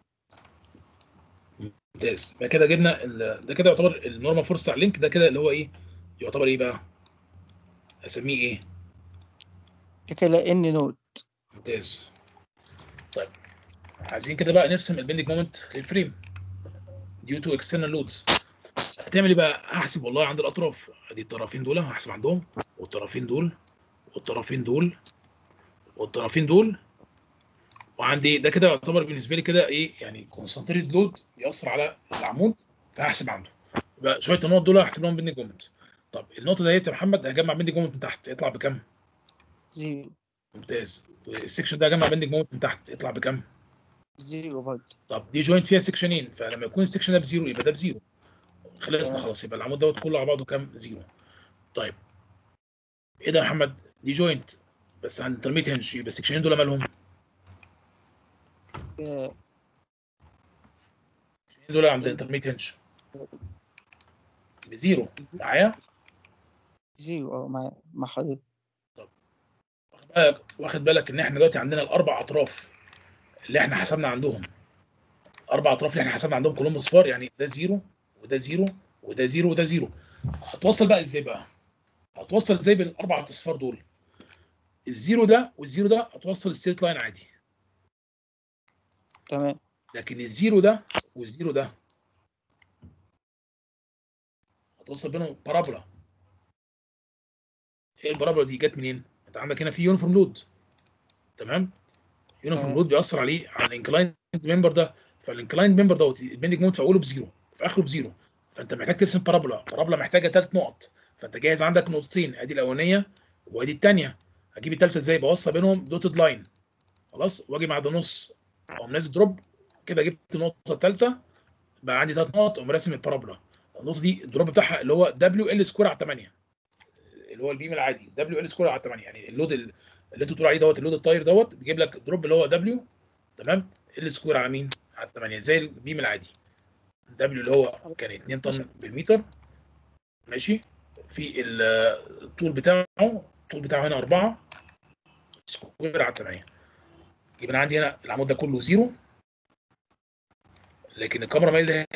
ممتاز يبقى كده جبنا ال... ده كده يعتبر النورمال فورس على اللينك ده كده اللي هو ايه؟ يعتبر ايه بقى؟ اسميه ايه؟ كده ان نود ممتاز طيب عايزين كده بقى نرسم البندنج مومنت للفريم ديو تو اكسترنال لودز هتعمل ايه بقى؟ هحسب والله عند الاطراف ادي الطرفين دول هحسب عندهم والطرفين دول والطرفين دول والطرفين دول وعندي ده كده يعتبر بالنسبه لي كده ايه يعني كونسنتريت لود بيأثر على العمود فهحسب عنده يبقى شويه النقط دول هحسب لهم بيندنج مومنت طب النقطه ديت يا محمد هجمع بيندنج مومنت من تحت يطلع بكام؟ زيرو ممتاز السكشن ده هجمع بيندنج مومنت من تحت يطلع بكام؟ زيرو برضه طب دي جوينت فيها سكشنين فلما يكون السكشن ده بزيرو يبقى ده بزيرو خلصنا تمام. خلاص يبقى العمود دوت كله على بعضه كام؟ زيرو طيب ايه ده يا محمد؟ دي جوينت بس عند الترميت هنج يبقى السكشنين دول مالهم؟ آه، السكشنين دول عند الانترميت هنج بزيرو معايا؟ زيرو اه مع مع حضرتك واخد بالك واخد بالك ان احنا دلوقتي عندنا الاربع اطراف اللي احنا حسبنا عندهم اربع اطراف اللي احنا حسبنا عندهم كلهم اصفار يعني ده زيرو وده زيرو وده زيرو وده زيرو هتوصل بقى ازاي بقى؟ هتوصل ازاي بين الاربع اصفار دول؟ الزيرو ده والزيرو ده هتوصل ستريت لاين عادي تمام لكن الزيرو ده والزيرو ده هتوصل بينهم بارابولا ايه البارابولا دي جت منين؟ انت عندك هنا في يونيفورم لود تمام؟ يونيفورم تمام. لود بيأثر عليه على الانكلايند ممبر ده فالانكلايند ممبر دوت البندنج مومنت في اوله بزيرو في اخره بزيرو فانت محتاج ترسم بارابولا بارابولا محتاجه ثلاث نقط فانت جاهز عندك نقطتين ادي الاولانيه وادي الثانيه هجيب الثالثه ازاي بوصل بينهم دوتد لاين خلاص واجي بعد نص اقوم نازل دروب كده جبت النقطه الثالثه بقى عندي ثلاث نقط اقوم راسم البارابولا النقطه دي الدروب بتاعها اللي هو دبليو ال سكوير على 8 اللي هو البيم العادي دبليو ال سكوير على 8 يعني اللود ال- اللي انتوا بتقولوا عليه دوت اللود الطاير دوت بيجيب لك دروب اللي هو دبليو تمام ال سكوير على مين؟ على 8 زي البيم العادي دبليو اللي هو كان 2 طن بالمتر ماشي في ال- الطول بتاعه الطول بتاعه هنا 4 سكوير على 8 يبقى انا عندي هنا العمود ده كله زيرو لكن الكاميرا مايل ده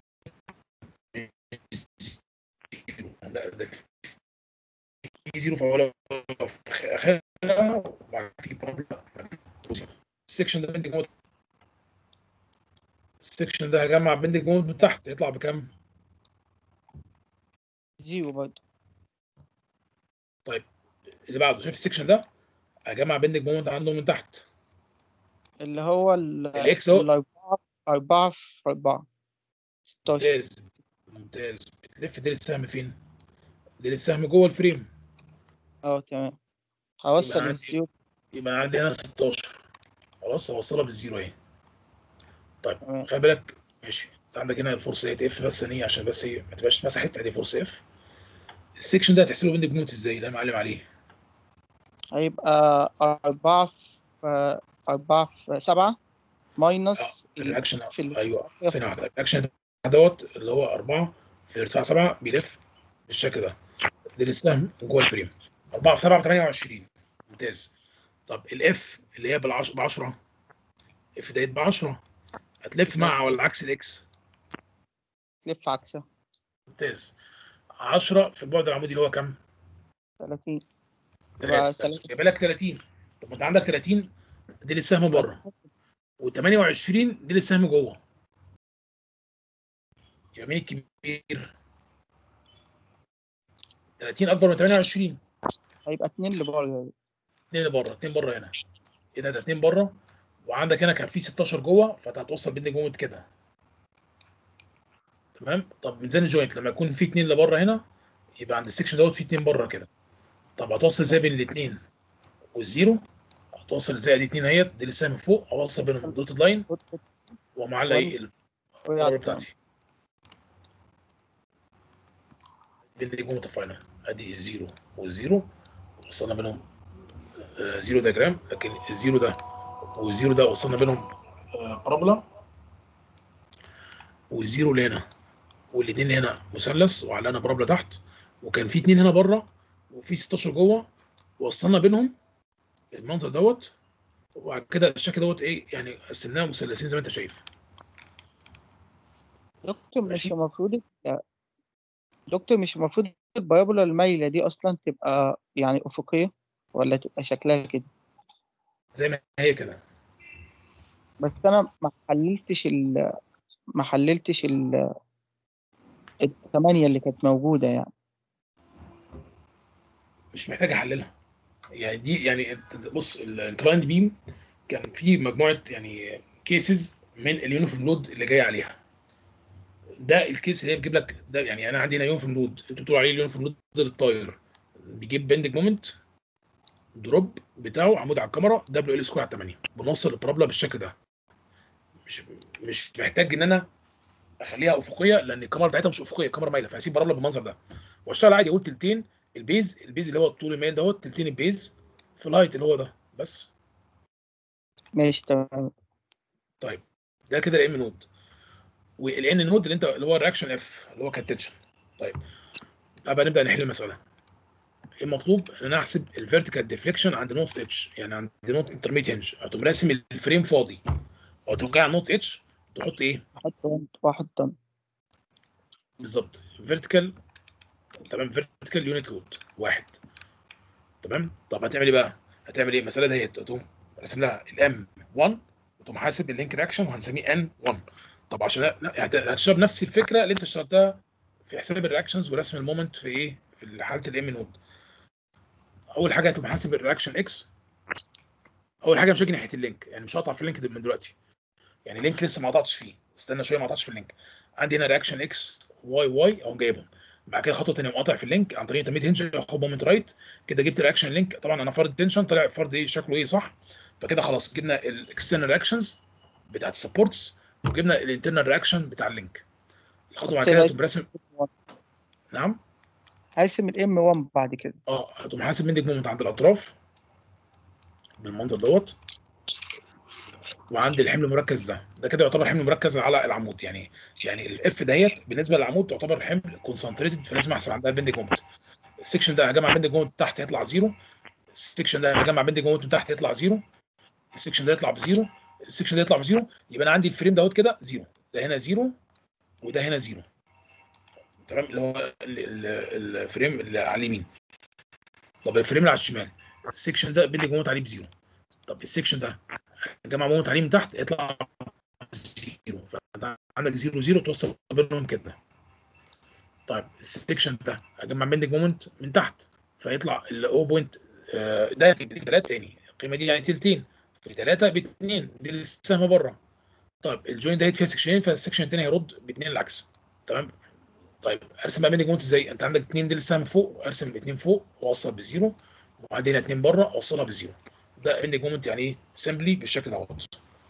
زيرو لا ده في زيرو في اولها في اخرها وبعد في بروبلم السكشن ده بندنج موت السكشن ده هجمع بندنج موت من تحت يطلع بكام؟ زيرو برضه اللي بعده شايف السكشن ده هجمع بندنج مومنت عنده من تحت اللي هو ال- الاكس اهو الأربعة أربعة في أربعة ستاشر ممتاز ممتاز بتلف ديل السهم فين؟ ديل السهم جوه الفريم اه تمام هوصل عندي- الزيرو يبقى عندي هنا 16 خلاص هوصلها بالزيرو اهي طيب تمام خلي بالك ماشي انت عندك هنا الفرصه ديت اف بس ثانيه عشان بس ايه ما تبقاش اتمسحت ادي فرصه اف السكشن ده هتحسبه بندنج موت ازاي؟ ده معلم عليه هيبقى أربعة في أربعة في سبعة ماينس ال- الاكشن في ال- ايوه ثانيه واحده الاكشن دوت اللي هو 4 في ارتفاع 7 بيلف بالشكل ده دي السهم جوه الفريم 4 في 7 ب 28 ممتاز طب الاف اللي هي ب 10 اف ديت ب 10 هتلف مع ولا عكس الاكس لف عكسها ممتاز 10 في البعد العمودي اللي هو كام؟ تلاتين يبقى 3 تلاتة. يبقى لك 30 طب ما انت عندك 30 دي السهم بره و28 دي السهم جوه يبقى مين الكبير؟ 30 اكبر من 28 هيبقى اتنين لبره اثنين بره اثنين بره هنا ايه ده ده اثنين بره وعندك هنا كان في 16 جوه فانت هتوصل بين جوه كده تمام طب ميزان الجوينت لما يكون في اثنين لبره هنا يبقى عند السكشن دوت في اثنين بره كده طب هتوصل ازاي بين الاثنين والزيرو هتوصل ازاي ادي اثنين اهيت دي لسه من فوق اوصل بينهم دوتد لاين ومعلق ايه البارابولا بتاعتي بين جوه الفاينل ادي الزيرو والزيرو وصلنا بينهم آه، زيرو دياجرام لكن الزيرو ده والزيرو ده وصلنا بينهم آه، بارابولا والزيرو اللي هنا والاثنين هنا مثلث وعلقنا بارابولا تحت وكان في اثنين هنا بره وفي 16 جوه وصلنا بينهم المنظر دوت وبعد كده الشكل دوت ايه يعني قسمناه مثلثين زي ما انت شايف دكتور مش ماشي. المفروض ال- دكتور مش المفروض البارابولا المايلة دي أصلا تبقى يعني أفقية ولا تبقى شكلها كده زي ما هي كده بس أنا ما حللتش ال ما حللتش ال الثمانية اللي كانت موجودة يعني مش محتاج احللها يعني دي يعني انت بص الانكلايند بيم كان في مجموعه يعني كيسز من اليونيفورم لود اللي جاي عليها ده الكيس اللي هي بتجيب لك ده يعني انا عندي هنا يونيفورم لود انتوا بتقولوا عليه اليونيفورم لود للطاير بيجيب بندنج مومنت دروب بتاعه عمود على الكاميرا دبليو ال سكوير على 8 بنوصل البرابلا بالشكل ده مش مش محتاج ان انا اخليها افقيه لان الكاميرا بتاعتها مش افقيه الكاميرا مايله فهسيب برابلا بالمنظر ده واشتغل عادي اقول تلتين البيز البيز اللي هو الطول المايل دوت تلتين البيز في الهايت اللي هو ده بس ماشي تمام ده كده الام نود والان نود اللي انت اللي هو الرياكشن اف اللي هو كان تنشن طيب بقى نبدا نحل المساله المطلوب ان انا احسب الفيرتيكال ديفليكشن عند نقطه اتش يعني عند نقطه انترميت هنج هتقوم راسم الفريم فاضي وتقوم جاي على نقطه اتش تحط ايه واحد طن واحد طن بالظبط فيرتيكال تمام فيرتيكال يونت لود واحد تمام طب هتعمل ايه بقى؟ هتعمل ايه؟ المساله ديت تقوم راسم لها الام 1 وتقوم حاسب اللينك رياكشن وهنسميه ان 1 طب عشان لا هت- هتشرب نفس الفكره اللي انت اشتغلتها في حساب الرياكشنز ورسم المومنت في ايه؟ في حاله الام نود اول حاجه هتقوم حاسب الرياكشن اكس اول حاجه مش هاجي ناحيه اللينك يعني مش هقطع في اللينك ده من دلوقتي يعني اللينك لسه ما قطعتش فيه استنى شويه ما قطعش في اللينك عندي هنا رياكشن اكس واي واي اقوم جايبهم بعد كده خطوه ثانيه مقاطع في اللينك عن طريق تميد هنج اخد مومنت رايت كده جبت رياكشن لينك طبعا انا فرض تنشن طلع فرض ايه شكله ايه صح فكده خلاص جبنا الاكسترنال رياكشنز بتاعت السبورتس وجبنا الانترنال رياكشن بتاع اللينك الخطوه بعد كده كده عايز- هتقوم راسم نعم هقسم الام 1 بعد كده اه هتقوم حاسب مندج مومنت عند الاطراف بالمنظر دوت وعندي الحمل المركز ده ده كده يعتبر حمل مركز على العمود يعني يعني الاف ديت بالنسبه للعمود تعتبر حمل كونسنتريتد فلازم احسب عندها بندج مومنت السكشن ده هجمع بندج مومنت تحت يطلع زيرو السكشن ده هجمع بندج مومنت من تحت يطلع زيرو السكشن ده يطلع بزيرو السكشن ده يطلع بزيرو يبقى انا عندي الفريم دوت كده زيرو ده هنا زيرو وده هنا زيرو تمام اللي هو ال- ال- الفريم اللي على اليمين طب الفريم اللي على الشمال السكشن ده بندج مومنت عليه بزيرو طب السكشن ده جمع مومنت عليه من تحت يطلع زيرو فانت عندك زيرو زيرو توصل بينهم كده طيب السكشن ده هجمع بندج مومنت من تحت فيطلع ال 0 بوينت ده في 3 تاني القيمه دي يعني تلتين في 3 ب 2 دي السهم بره طيب الجوين ده فيها سكشنين فالسكشن الثاني هيرد ب 2 العكس تمام طيب ارسم بقى بندج مومنت ازاي انت عندك 2 دي السهم فوق ارسم 2 فوق واوصل بزيرو وبعدين 2 بره اوصلها بزيرو ده بندج مومنت يعني ايه سمبلي بالشكل دوت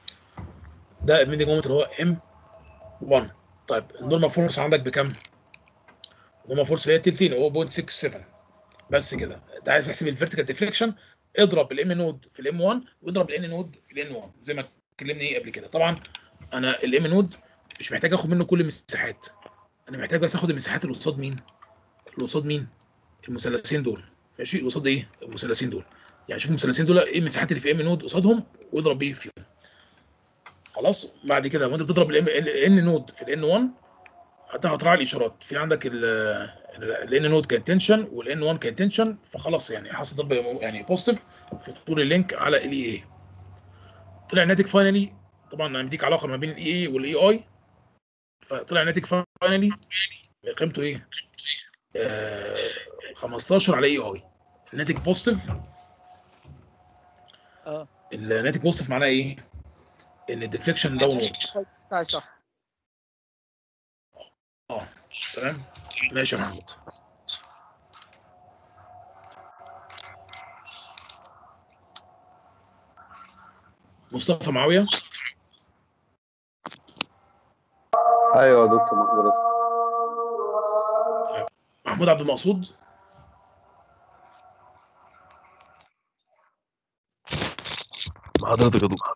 ده البندج مومنت اللي هو ام 1 طيب النورمال فورس عندك بكام؟ النورمال فورس اللي هي تلتين 0.67 بس كده انت عايز تحسب الفيرتيكال ديفليكشن اضرب الام نود في الام 1 واضرب الان نود في الان 1 زي ما اتكلمنا ايه قبل كده طبعا انا الام نود مش محتاج اخد منه كل المساحات انا محتاج بس اخد المساحات اللي قصاد مين؟ اللي قصاد مين؟ المثلثين دول ماشي اللي قصاد ايه؟ المثلثين دول يعني شوف المثلثين دول ايه المساحات اللي في ام نود قصادهم واضرب بيه فيهم خلاص بعد كده وانت بتضرب الان نود في الان 1 حتى هتراعي الاشارات في عندك الان نود كان تنشن والان 1 كان تنشن فخلاص يعني حصل ضرب يعني بوزيتيف في طول اللينك على الاي اي طلع الناتج فاينلي طبعا انا مديك علاقه ما بين الاي اي والاي اي فطلع الناتج فاينلي قيمته ايه؟ آه 15 على اي اي الناتج بوزيتيف اه الناتج بوزيتيف معناه ايه؟ ان الديفليكشن داون وورد بتاعي صح اه تمام ماشي يا محمود مصطفى معاويه ايوه يا دكتور مع حضرتك محمود عبد المقصود مع حضرتك يا دكتور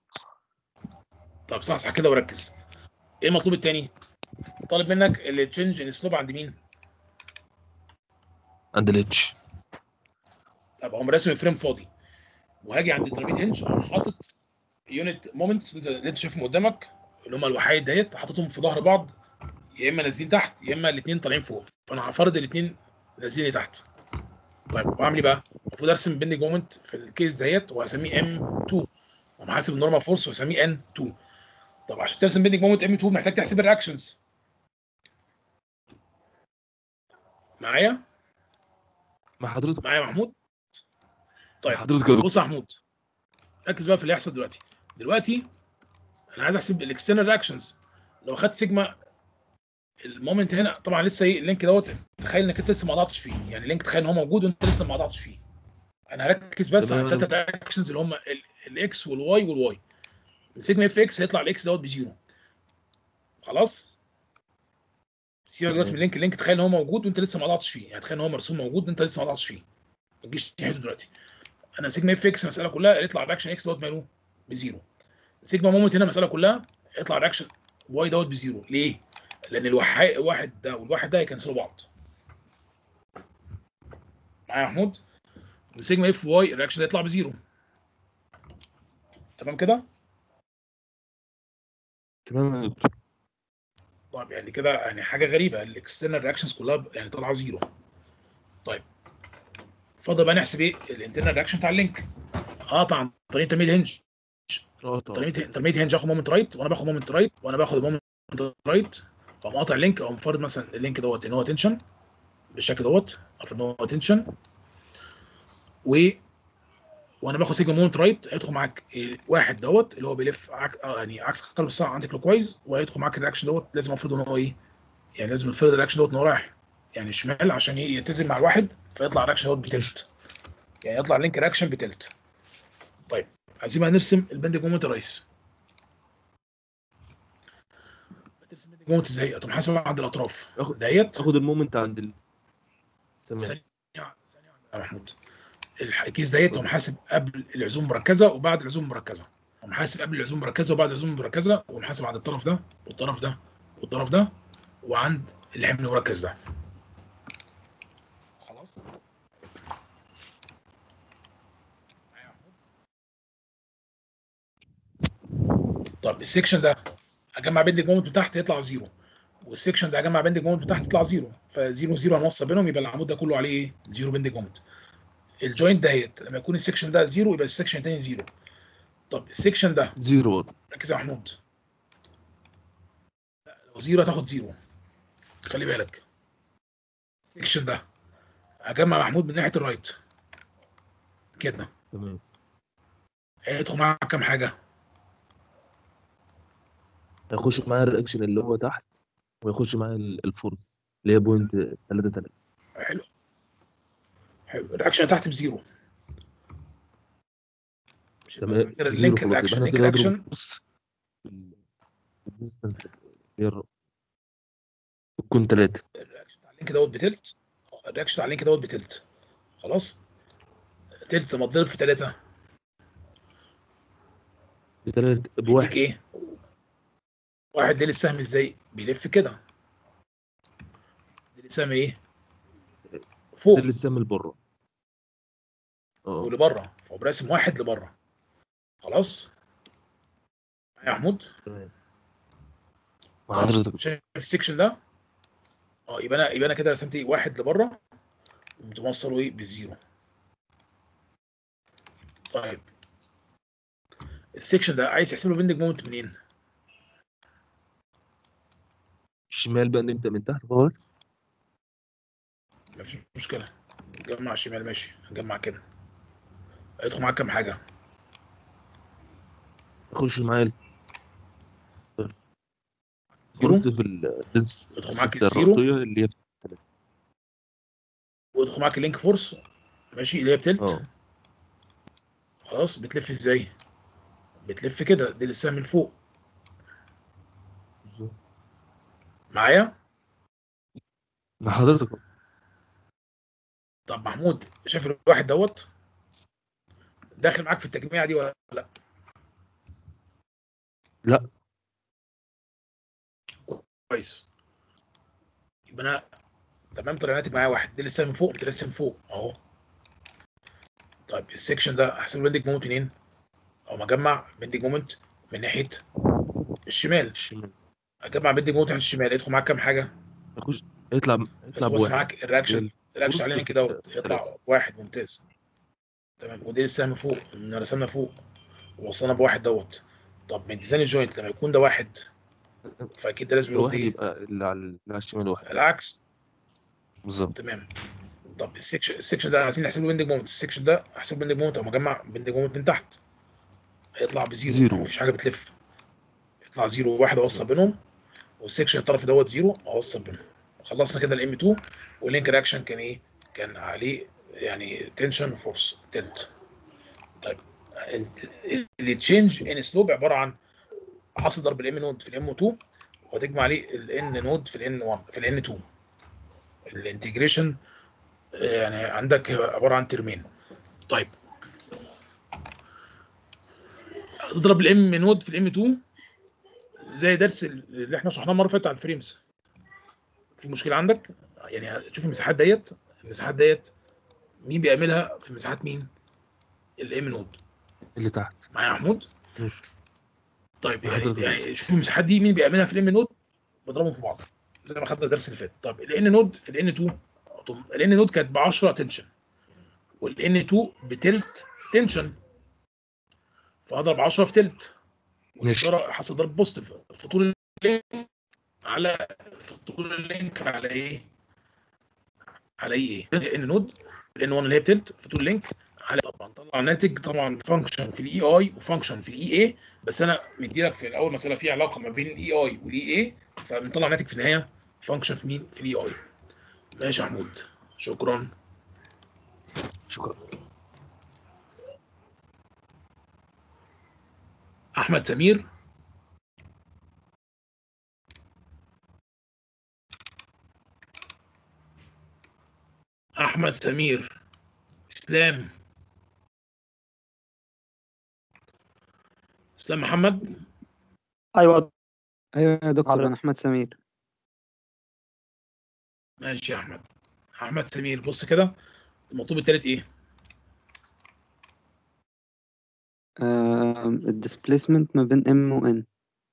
طب صحصح كده وركز ايه المطلوب التاني طالب منك التشنج ان سلوب عند مين عند الاتش طب اقوم راسم الفريم فاضي وهاجي عند الترميت هنج اقوم حاطط يونت مومنتس اللي انت شايفهم قدامك اللي هم الوحايد ديت حاططهم في ظهر بعض يا اما نازلين تحت يا اما الاثنين طالعين فوق فانا هفرض الاثنين نازلين تحت طيب واعمل ايه بقى؟ المفروض ارسم بندنج مومنت في الكيس ديت وهسميه ام 2 ومحاسب النورمال فورس وهسميه ان 2 طب عشان ترسم بندنج مومنت ام 2 محتاج تحسب الرياكشنز معايا؟ مع حضرتك معايا يا محمود؟ طيب مع حضرتك يا دكتور بص يا محمود ركز بقى في اللي هيحصل دلوقتي دلوقتي انا عايز احسب الاكسترنال رياكشنز لو خدت سيجما المومنت هنا طبعا لسه ايه اللينك دوت تخيل انك انت لسه ما قطعتش فيه يعني اللينك تخيل ان هو موجود وانت لسه ما قطعتش فيه انا هركز بس على تمام. الثلاثه رياكشنز اللي هم الاكس والواي والواي سيجما اف اكس هيطلع الاكس دوت بزيرو خلاص سيبك دلوقتي من اللينك اللينك تخيل ان هو موجود وانت لسه ما قطعتش فيه يعني تخيل ان هو مرسوم موجود وانت لسه ما قطعتش فيه ما تجيش تحته دلوقتي انا سيجما اف اكس المساله كلها يطلع الرياكشن اكس دوت ماله بزيرو سيجما مومنت هنا المساله كلها يطلع الرياكشن واي دوت بزيرو ليه؟ لان الواحد الواحد ده والواحد ده هيكنسلوا بعض معايا يا محمود سيجما اف واي الرياكشن ده يطلع بزيرو تمام كده؟ تمام يا دكتور طيب يعني كده يعني حاجه غريبه الاكسترنال رياكشنز كلها ب- يعني طالعه زيرو طيب فاضل بقى نحسب ايه الانترنال رياكشن بتاع اللينك قاطع عن طريق انترميد هنج اه طبعا انترميد هنج اخد مومنت رايت وانا باخد مومنت رايت وانا باخد مومنت رايت فاقوم قاطع اللينك او مفرض مثلا اللينك دوت ان هو تنشن بالشكل دوت افرض ان هو تنشن و وانا باخد سيجما مومنت رايت هيدخل معاك إيه، واحد دوت اللي هو بيلف عك... آه، يعني عكس قلب الساعه انتي كلوك وايز وهيدخل معاك الرياكشن دوت لازم افرض ان هو ايه يعني لازم نفرض الرياكشن دوت ان هو رايح يعني شمال عشان ي- يتزن مع الواحد فيطلع الرياكشن دوت بتلت يعني يطلع اللينك رياكشن بتلت طيب عايزين بقى نرسم البند مومنت الرئيسي ترسم البند مومنت ازاي؟ هتقوم حاسب عند الاطراف آخد- ديت اخد المومنت عند ال... تمام ثانية ثانية يا محمود الح- الكيس ديت تقوم حاسب قبل العزوم مركزه وبعد العزوم مركزه تقوم حاسب قبل العزوم مركزه وبعد العزوم مركزه وقوم حاسب عند الطرف ده والطرف ده والطرف ده وعند الحمل المركز ده خلاص معايا يا محمود؟ طب السكشن ده اجمع بيندنج مومنت من تحت يطلع زيرو والسكشن ده اجمع بيندنج مومنت من تحت يطلع زيرو فزيرو زيرو هنوصل بينهم يبقى العمود ده كله عليه ايه؟ زيرو بيندنج مومنت الجوينت دهيت لما يكون السكشن ده زيرو يبقى السكشن التاني زيرو طب السكشن ده زيرو برضه ركز يا محمود لا، لو زيرو هتاخد زيرو خلي بالك السكشن ده هجمع محمود من ناحيه الرايت كده تمام هيدخل معاك كام حاجه هيخش معايا الرياكشن اللي هو تحت ويخش معايا ال- الفورس اللي هي بوينت 3 3 حلو حلو الرياكشن تحت بزيرو مش هيبقى تمام غير زيرو اللينك خلاص الرياكشن يبقى انا اللينك كده الرياكشن هضرب بص الديستنس هي الر- تكون 3 الرياكشن بتاع اللينك دوت بتلت الرياكشن بتاع اللينك دوت بتلت خلاص تلت لما تضرب في ثلاثة بثلاث بيديك بواحد ايه؟ واحد ليه السهم ازاي؟ بيلف كده ليه السهم ايه؟ فوق ده اللي السهم بره اه ولبره فهو براسم واحد لبره خلاص؟ معايا يا محمود؟ تمام مع حضرتك شايف السكشن ده؟ اه يبقى انا يبقى انا كده رسمت ايه؟ واحد لبره ومتوصله ايه؟ بالزيرو طيب السكشن ده عايز يحسب له بيندنج مومنت منين؟ الشمال بقى نبدأ من تحت خالص مفيش مشكلة جمع شمال ماشي جمع كده هيدخل معاك كام حاجة؟ يخش معايا ال- الفورس في الدنس يدخل معاك السلسلة الزيرو. الرئيسية اللي هي ويدخل معاك اللينك فورس ماشي اللي هي بتلت اه خلاص بتلف ازاي؟ بتلف كده دي لسه من فوق معايا؟ مع حضرتك طب محمود شايف الواحد دوت داخل معاك في التجميع دي ولا لا؟ لا. كويس يبقى انا تمام طلع ناتج معايا واحد دي لسه من فوق انت لسه من فوق اهو طيب السكشن ده احسب بندج مومنت منين؟ او مجمع بندج مومنت من ناحيه الشمال الشمال اجمع بندج مومنت من الشمال يدخل معاك كام حاجه؟ يخش يطلع يطلع يدخل بس بواحد معاك الرياكشن ال- الرياكشن بص على اللينك في دوت الت- يطلع واحد ممتاز تمام ودي لسه من فوق من رسمنا فوق ووصلنا بواحد دوت طب من ديزاين الجوينت لما يكون ده واحد فاكيد ده لازم يرد الواحد ايه؟ يبقى اللي على اللي على الشمال واحد العكس بالظبط تمام طب السكشن السكشن ده عايزين نحسب له بندج مومنت السكشن ده احسب بندج مومنت او مجمع بندج مومنت من تحت هيطلع بزيرو زيرو. مفيش حاجه بتلف يطلع زيرو وواحد اوصل بينهم والسكشن الطرف دوت زيرو اوصل بينهم خلصنا كده الام 2 واللينك رياكشن كان ايه؟ كان عليه يعني تنشن وفورس تلت طيب اللي تشينج ان سلوب عباره عن حاصل ضرب الام نود في الام 2 وتجمع عليه الان نود في الان 1 في الان 2 الانتجريشن يعني عندك عباره عن ترمين طيب اضرب الام نود في الام 2 زي درس اللي احنا شرحناه المره اللي فاتت على الفريمز في مشكله عندك يعني شوف المساحات ديت المساحات ديت مين بيعملها في مساحات مين الام نود اللي تحت معايا يا محمود ماشي. طيب يعني, حضرتك. يعني شوف المساحات دي مين بيعملها في الام نود بضربهم في بعض زي ما خدنا الدرس اللي فات طب الان نود في الان 2 الان نود كانت ب 10 تنشن والان 2 بتلت تنشن فاضرب 10 في تلت ماشي. والاشاره حصل ضرب بوزيتيف في طول اللينك على في طول اللينك على ايه؟ على ايه؟ ان نود الان 1 اللي هي بتلت في طول اللينك على طبعا طلع ناتج طبعا فانكشن في الاي اي وفانكشن في الاي اي بس انا مديلك في اول مساله في علاقه ما بين الاي اي والاي اي فبنطلع ناتج في النهايه فانكشن في مين؟ في الاي اي ماشي يا محمود شكرا شكرا احمد سمير احمد سمير اسلام اسلام محمد ايوه ايوه يا دكتور حضرتك. انا احمد سمير ماشي يا احمد احمد سمير بص كده المطلوب التالت ايه الديسبيسمنت ما بين ام وان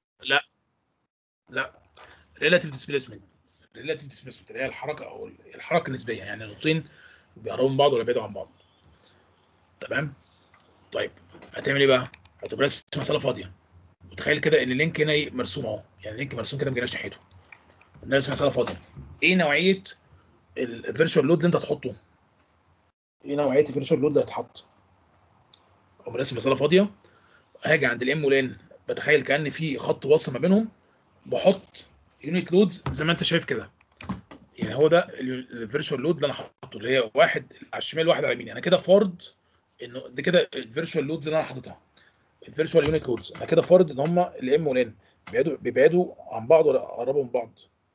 لا ريلاتيف ديسبيسمنت ريلاتيف ديسبيسمنت اللي هي الحركه او الحركه النسبيه يعني النقطتين بيقربوا من بعض ولا يبعدوا عن بعض تمام طيب هتعمل ايه بقى هتبقى راسم مساله فاضيه وتخيل كده ان اللينك هنا إيه؟ مرسوم اهو يعني اللينك مرسوم كده ما جيناش ناحيته نرسم مساله فاضيه ايه نوعيه الفيرشوال لود اللي انت هتحطه ايه نوعيه الفيرشوال لود اللي هتحط اقوم راسم مساله فاضيه هاجي عند الام والان بتخيل كان في خط واصل ما بينهم بحط يونت لودز زي ما انت شايف كده يعني هو ده الفيرشوال لود اللي انا حاطه اللي هي واحد على الشمال واحد على اليمين انا كده فرض انه ده كده الفيرشوال لودز اللي انا حاططها الفيرشوال يونت لودز انا كده فرض ان هم الام والان بيبعدوا بيبعدوا عن بعض ولا قربوا من بعض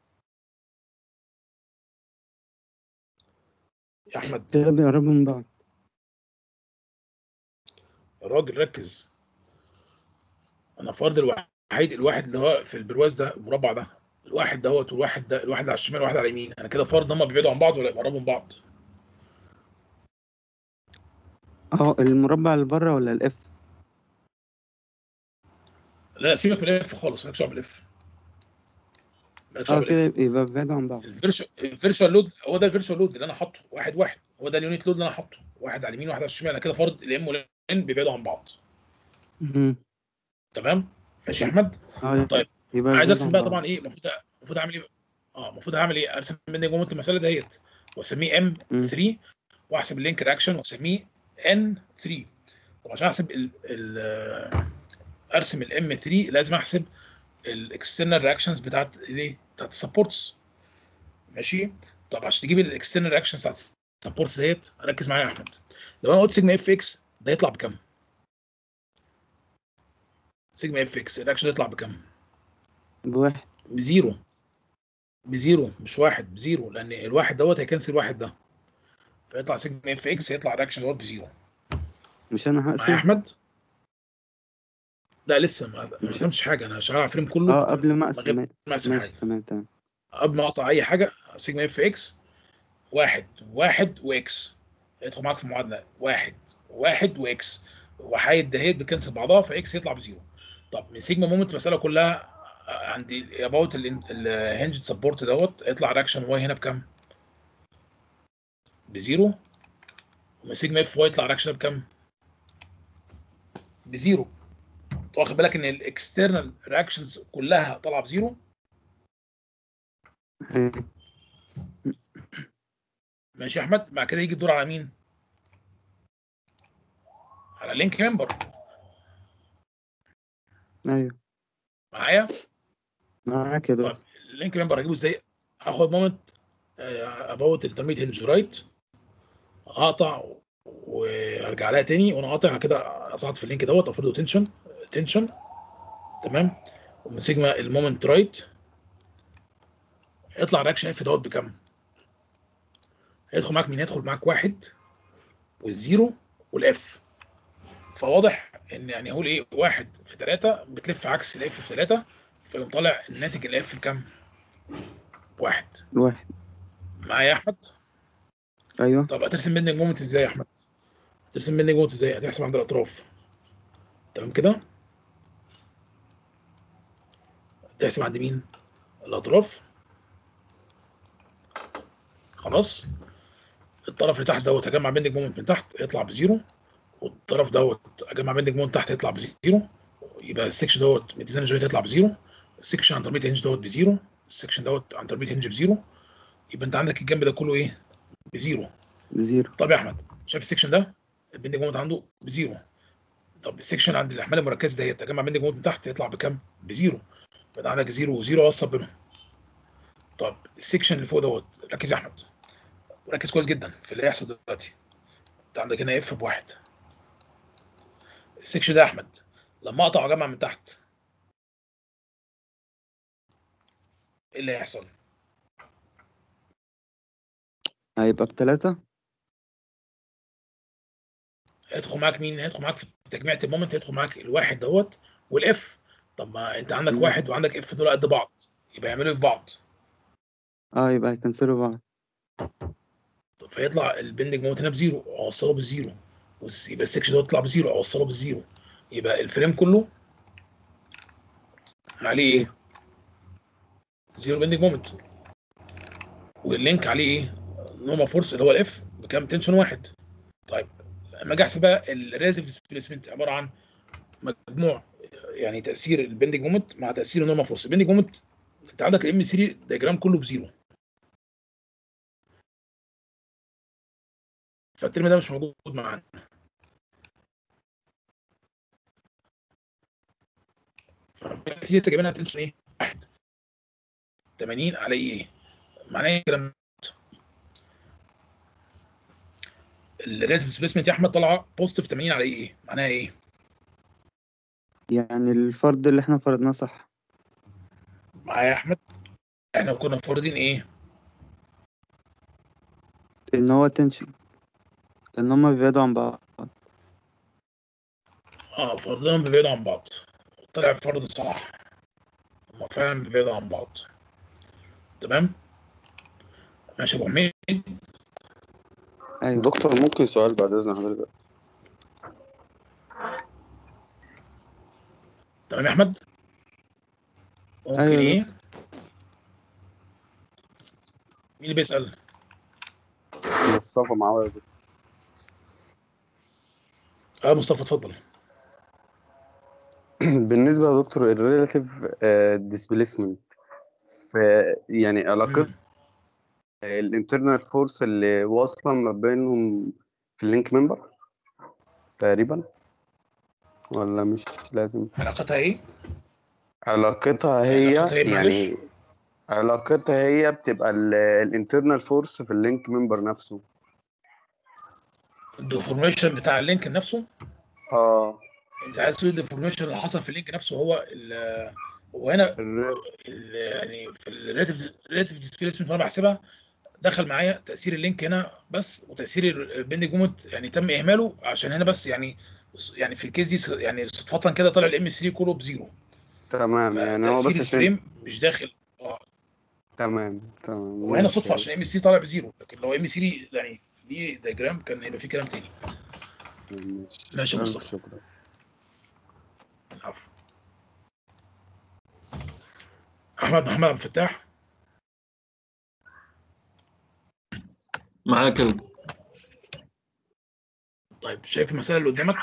يا احمد كده بيقربوا من بعض يا راجل ركز انا فرض الوحيد الواحد اللي هو في البرواز ده المربع ده الواحد دوت والواحد ده الواحد على الشمال والواحد على اليمين انا كده فرض ان هم بيبعدوا عن بعض ولا يقربوا من بعض اه المربع اللي بره ولا الاف لا لا سيبك من الاف خالص مالكش دعوه بالاف مالكش اه دعوه كده بالاف يبقى بيبعدوا عن بعض الفيرشوال لود هو ده الفيرشوال لود اللي انا حاطه واحد واحد هو ده اليونت لود اللي انا حاطه واحد على اليمين واحد على الشمال انا كده فرض الام والان بيبعدوا عن بعض مهم. تمام ماشي يا احمد اه طيب. يبقى عايز بيبعدوا ارسم عن بقى بعض. طبعا ايه المفروض المفروض اعمل ايه اه المفروض اعمل ايه ارسم من جمله المساله ديت واسميه ام مم. 3 واحسب اللينك رياكشن واسميه ان 3 طب عشان احسب ال ال ارسم الام 3 لازم احسب الاكسترنال رياكشنز بتاعت ايه بتاعت السبورتس ماشي طب عشان تجيب الاكسترنال رياكشنز بتاعت السبورتس ديت ركز معايا يا احمد لو انا قلت سيجما اف اكس ده يطلع بكام؟ سيجما اف اكس الرياكشن يطلع بكام؟ بواحد بزيرو بزيرو مش واحد بزيرو لان الواحد دوت هيكنسل الواحد ده فيطلع سيجما اف اكس هيطلع الرياكشن دوت بزيرو مش انا معايا يا هقسم احمد؟ لا لسه ما ما رسمتش حاجه انا شغال على الفريم كله اه قبل ما من غير اقسم ما ارسم ماشي حاجه تمام تمام قبل ما اقطع اي حاجه سيجما اف اكس واحد واحد واكس يدخل معاك في المعادله واحد واحد واكس وحايد دهيت بتكنسل بعضها فاكس يطلع بزيرو طب من سيجما مومنت المساله كلها عندي اباوت الهنج سبورت دوت يطلع رياكشن واي هنا بكام؟ بزيرو ومن سيجما اف واي يطلع رياكشن بكام؟ بزيرو انت واخد بالك ان الاكسترنال رياكشنز كلها طالعه بزيرو أيوة. ماشي يا احمد بعد كده يجي الدور على مين؟ على لينك ممبر ايوه معايا معاك يا طيب دكتور اللينك ممبر هجيبه ازاي هاخد مومنت اباوت انترميت هنج رايت اقطع وارجع لها تاني وانا قاطع كده قطعت في اللينك دوت افرضه تنشن تنشن تمام ومن سيجما المومنت رايت يطلع رياكشن اف دوت بكام؟ هيدخل معاك مين؟ هيدخل معاك واحد والزيرو والاف فواضح ان يعني هقول ايه واحد في ثلاثة بتلف عكس الاف في ثلاثة فيقوم طالع الناتج الاف بكام؟ واحد واحد معايا يا احمد؟ ايوه طب هترسم بيندنج مومنت ازاي يا احمد؟ ترسم بيندنج مومنت ازاي؟ هتحسب عند الاطراف تمام كده؟ تحسب عند مين؟ الاطراف خلاص الطرف اللي تحت دوت هجمع بيندنج مومنت من تحت يطلع بزيرو والطرف دوت اجمع بيندنج مومنت تحت يطلع بزيرو يبقى السكشن دوت ميديزان جوينت يطلع بزيرو السكشن عن تربيت هنج دوت بزيرو السكشن دوت عن تربيت هنج بزيرو يبقى انت عندك الجنب ده كله ايه؟ بزيرو زيرو طب يا احمد شايف السكشن ده البندنج مومنت عنده بزيرو طب السكشن عند الاحمال المركزه ديت اجمع بندنج مومنت من تحت يطلع بكام؟ بزيرو يبقى عندك زيرو وزيرو اوصل بينهم طب السكشن اللي فوق دوت ركز يا احمد وركز كويس جدا في اللي هيحصل دلوقتي انت عندك هنا اف بواحد السكشن ده يا احمد لما اقطع واجمع من تحت ايه اللي هيحصل؟ هيبقى بتلاتة هيدخل معاك مين؟ هيدخل معاك في تجميعة المومنت هيدخل معاك الواحد دوت والاف طب ما انت عندك مم. واحد وعندك اف دول قد بعض يبقى يعملوا ايه في بعض اه يبقى هيكنسلوا بعض فيطلع البندنج مومنت هنا بزيرو اوصله بالزيرو والس- يبقى السكشن ده يطلع بزيرو اوصله بالزيرو يبقى الفريم كله عليه ايه؟ زيرو بندنج مومنت واللينك عليه ايه؟ نورمال فورس اللي هو الاف بكام تنشن واحد طيب لما اجي احسب بقى الريلاتيف ديسبيسمنت عباره عن مجموع يعني تاثير البندنج مومنت مع تاثير النورمال فورس البندنج مومنت انت عندك الام 3 دياجرام كله بزيرو فالترم ده مش موجود معانا فالتي لسه جايبينها تنشن ايه؟ واحد 80 على ايه؟ معناه ايه الكلام ده؟ الريلاتيف ديسبيسمنت يا احمد طالعه بوزيتيف 80 على ايه؟ معناها ايه؟ يعني الفرض اللي احنا فرضناه صح معايا يا احمد احنا كنا فارضين ايه؟ ان هو تنشن ان هما بيبعدوا عن بعض اه فرضنا بيبعدوا عن بعض طلع فرض صح هما فعلا بيبعدوا عن بعض تمام؟ ماشي يا ابو حميد ايوه دكتور ممكن سؤال بعد اذن حضرتك تمام يا احمد؟ ممكن أيوة يا ايه؟ مين اللي بيسأل؟ مصطفى معايا اه مصطفى اتفضل بالنسبه يا دكتور الريلاتيف ديسبيسمنت يعني علاقه مم. الانترنال فورس اللي واصله ما بينهم في اللينك ممبر تقريبا ولا مش لازم علاقتها ايه؟ علاقتها هي علاقتها إيه معلش؟ يعني علاقتها هي بتبقى الانترنال فورس في اللينك ممبر نفسه الديفورميشن بتاع اللينك نفسه اه انت عايز تقول الديفورميشن اللي حصل في اللينك نفسه هو ال هو هنا الر- ال- يعني في الريلاتيف ديسبيسمنت وانا بحسبها دخل معايا تاثير اللينك هنا بس وتاثير البندنج مومنت يعني تم اهماله عشان هنا بس يعني يعني في الكيس دي س- يعني صدفه كده طلع الام 3 كله بزيرو تمام يعني هو بس فتاثير عشان الفريم مش داخل اه تمام تمام وهنا ماشي. صدفه عشان ام 3 طالع بزيرو لكن لو ام 3 يعني دي دياجرام كان هيبقى في كلام تاني ماشي ماشي يا ألف مصطفى. شكرا عفوا احمد محمد عبد الفتاح معاك يا دكتور. طيب شايف المسألة اللي قدامك؟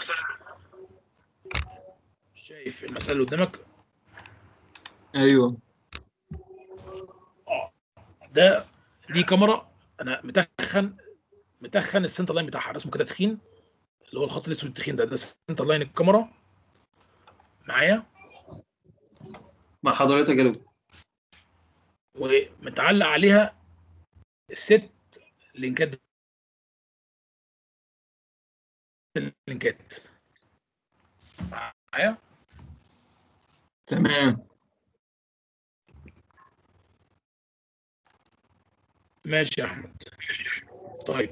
شايف المسألة اللي قدامك؟ ايوه ده دي كاميرا انا متخن متخن السنتر لاين بتاعها اسمه كده تخين اللي هو الخط الاسود التخين ده ده سنتر لاين الكاميرا معايا مع حضرتك يا دكتور ومتعلق عليها ست لينكات لينكات معايا تمام ماشي يا احمد طيب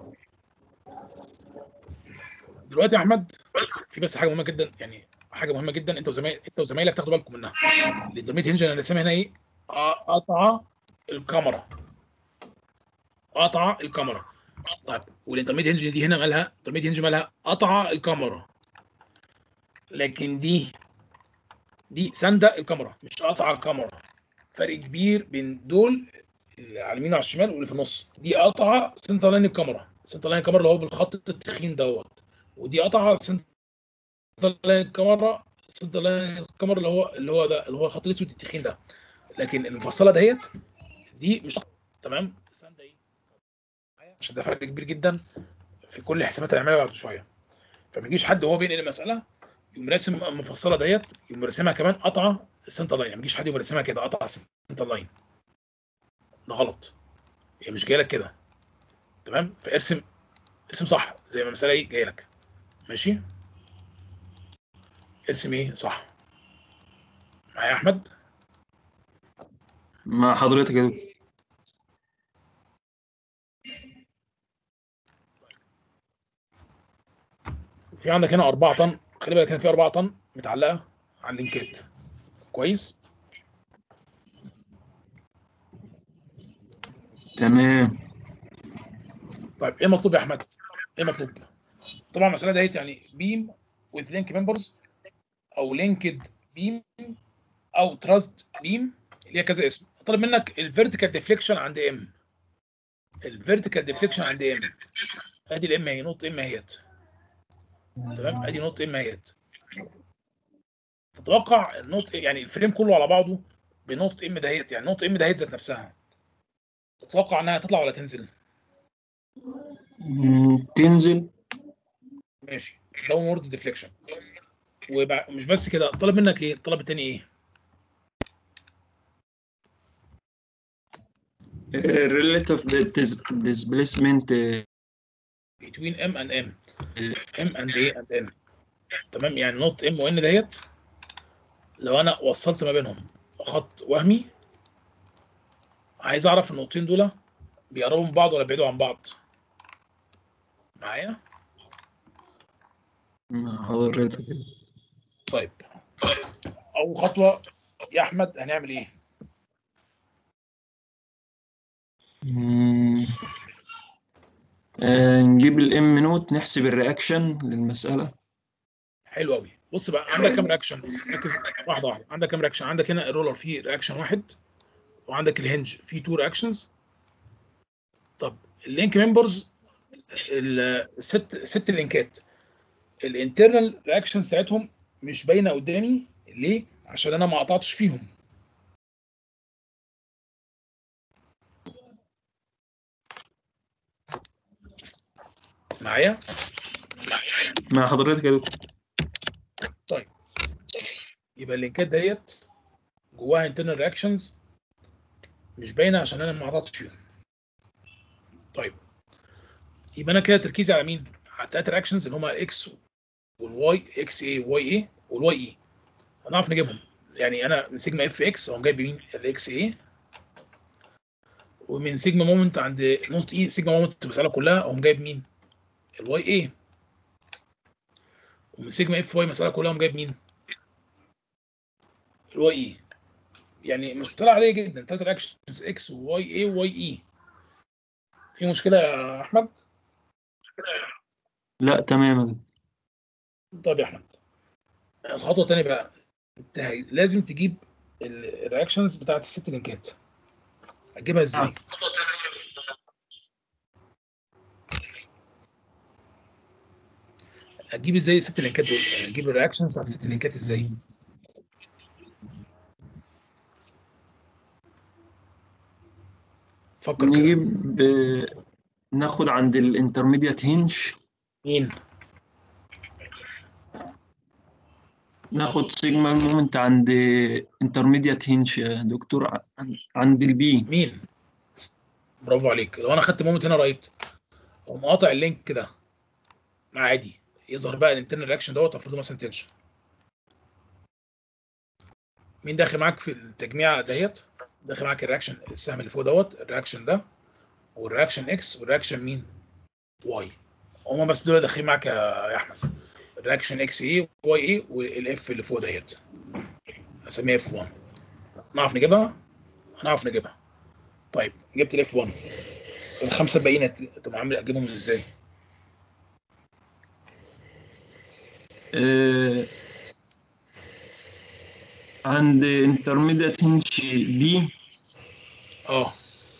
دلوقتي يا احمد في بس حاجه مهمه جدا يعني حاجه مهمه جدا انت وزمايل انت وزمايلك تاخدوا بالكم منها الانترميت هنج انا راسمها هنا ايه آه، قطع الكاميرا قطع الكاميرا طيب والانترميت هنج دي هنا مالها الانترميت هنج مالها قطع الكاميرا لكن دي دي سندة الكاميرا مش قطع الكاميرا فرق كبير بين دول اللي على اليمين وعلى الشمال واللي في النص دي قطع سنتر لاين الكاميرا سنتر لاين الكاميرا اللي هو بالخط التخين دوت ودي قطع سنتر لاين الكاميرا سنتر لاين الكاميرا اللي هو اللي هو ده اللي هو الخط الاسود التخين ده لكن المفصله ديت دي مش تمام السنده ايه عشان ده فرق كبير جدا في كل الحسابات اللي هنعملها بعد شويه فما يجيش حد وهو بينقل المساله يقوم راسم المفصله ديت يقوم راسمها كمان قطع السنتر لاين ما يجيش حد يقوم راسمها كده قطع السنتر لاين ده غلط هي مش جايه لك كده تمام فارسم ارسم صح زي ما المساله ايه جايه لك ماشي ارسم ايه صح معايا يا احمد مع حضرتك يا دكتور في عندك هنا 4 طن خلي بالك هنا في 4 طن متعلقه على اللينكات كويس تمام طيب ايه المطلوب يا احمد ايه المطلوب طبعا المساله ديت يعني بيم with link members او linked بيم او تراست بيم اللي هي كذا اسم طالب منك الفيرتيكال ديفليكشن عند ام الفيرتيكال ديفليكشن عند ام ادي الام اهي نقطه ام اهيت تمام ادي نقطه ام اهيت تتوقع النقطه يعني الفريم كله على بعضه بنقطه ام دهيت يعني نقطه ام دهيت ذات نفسها تتوقع انها تطلع ولا تنزل مم، تنزل ماشي داونورد ديفليكشن ومش بس كده طلب منك ايه الطلب التاني ايه relative dis- displacement between m and m m and a and n تمام يعني نوت ام وان ديت لو انا وصلت ما بينهم خط وهمي عايز اعرف النقطتين دول بيقربوا من بعض ولا بيبعدوا عن بعض معايا مع حضرتك طيب اول خطوه يا احمد هنعمل ايه مم. آه، نجيب الام نوت نحسب الرياكشن للمسألة حلو قوي بص بقى عندك كام رياكشن ركز واحده واحده عندك كام رياكشن عندك هنا الرولر فيه رياكشن واحد وعندك الهنج فيه تو رياكشنز طب اللينك ممبرز الست ست لينكات الانترنال رياكشن بتاعتهم مش باينه قدامي ليه عشان انا ما قطعتش فيهم معايا مع حضرتك يا دكتور طيب يبقى اللينكات ديت جواها internal reactions مش باينه عشان انا ما قطعتش فيهم طيب يبقى انا كده تركيزي على مين؟ على التلات رياكشنز اللي هما الاكس والواي اكس اي واي اي والواي اي هنعرف نجيبهم يعني انا من سيجما اف اكس اقوم جايب مين؟ الاكس اي ومن سيجما مومنت عند نوت اي سيجما مومنت المساله كلها اقوم جايب مين؟ الواي اي ومن سيجما اف واي المساله كلها اقوم جايب مين؟ الواي اي يعني مسألة عادية جدا تلات رياكشنز اكس وواي اي وواي اي في مشكلة يا احمد؟ لا تمام يا دكتور. طيب يا احمد الخطوة التانية بقى انت هي- لازم تجيب الرياكشنز بتاعت الست لينكات هتجيبها ازاي؟ هتجيب ازاي الست لينكات دول؟ يعني هتجيب الرياكشنز بتاعت الست لينكات ازاي؟ فكر كده نجيب آه، ناخد عند الانترميديات هنج مين؟ ناخد سيجما المومنت عند انترميديات هينش يا دكتور عن- عند البي مين برافو عليك لو انا خدت مومنت هنا رايت اقوم قاطع اللينك ده عادي يظهر بقى الانترنال رياكشن دوت افرضه مثلا تنشن مين داخل معاك في التجميع ديت داخل معاك الرياكشن السهم اللي فوق دوت الرياكشن ده والرياكشن اكس والرياكشن مين واي هما بس دول داخلين معاك يا يا احمد الرياكشن اكس اي واي اي والاف اللي فوق ديت اسميها اف 1 نعرف نجيبها هنعرف نجيبها طيب جبت الاف 1 الخمسه الباقيين تبقى عامل اجيبهم ازاي آه، عند انترميديات هينش دي اه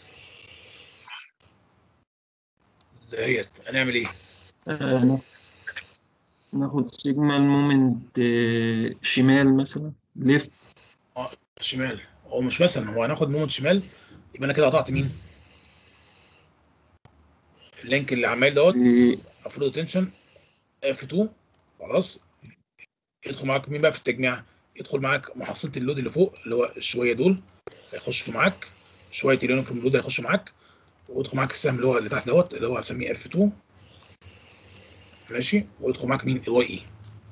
دهيت هنعمل ايه آه، ناخ- ناخد سيجما المومنت آه، شمال مثلا ليفت شمال هو مش مثلا هو هناخد مومنت شمال يبقى انا كده قطعت مين اللينك اللي عمال دوت افرض تنشن اف 2 خلاص يدخل معاك مين بقى في التجميع يدخل معاك محصله اللود اللي فوق اللي هو الشويه دول هيخشوا معاك شويه اليونيفورم لود هيخشوا معاك ويدخل معاك السهم اللي هو اللي تحت دوت اللي هو هسميه اف 2 ماشي ويدخل معاك مين الواي اي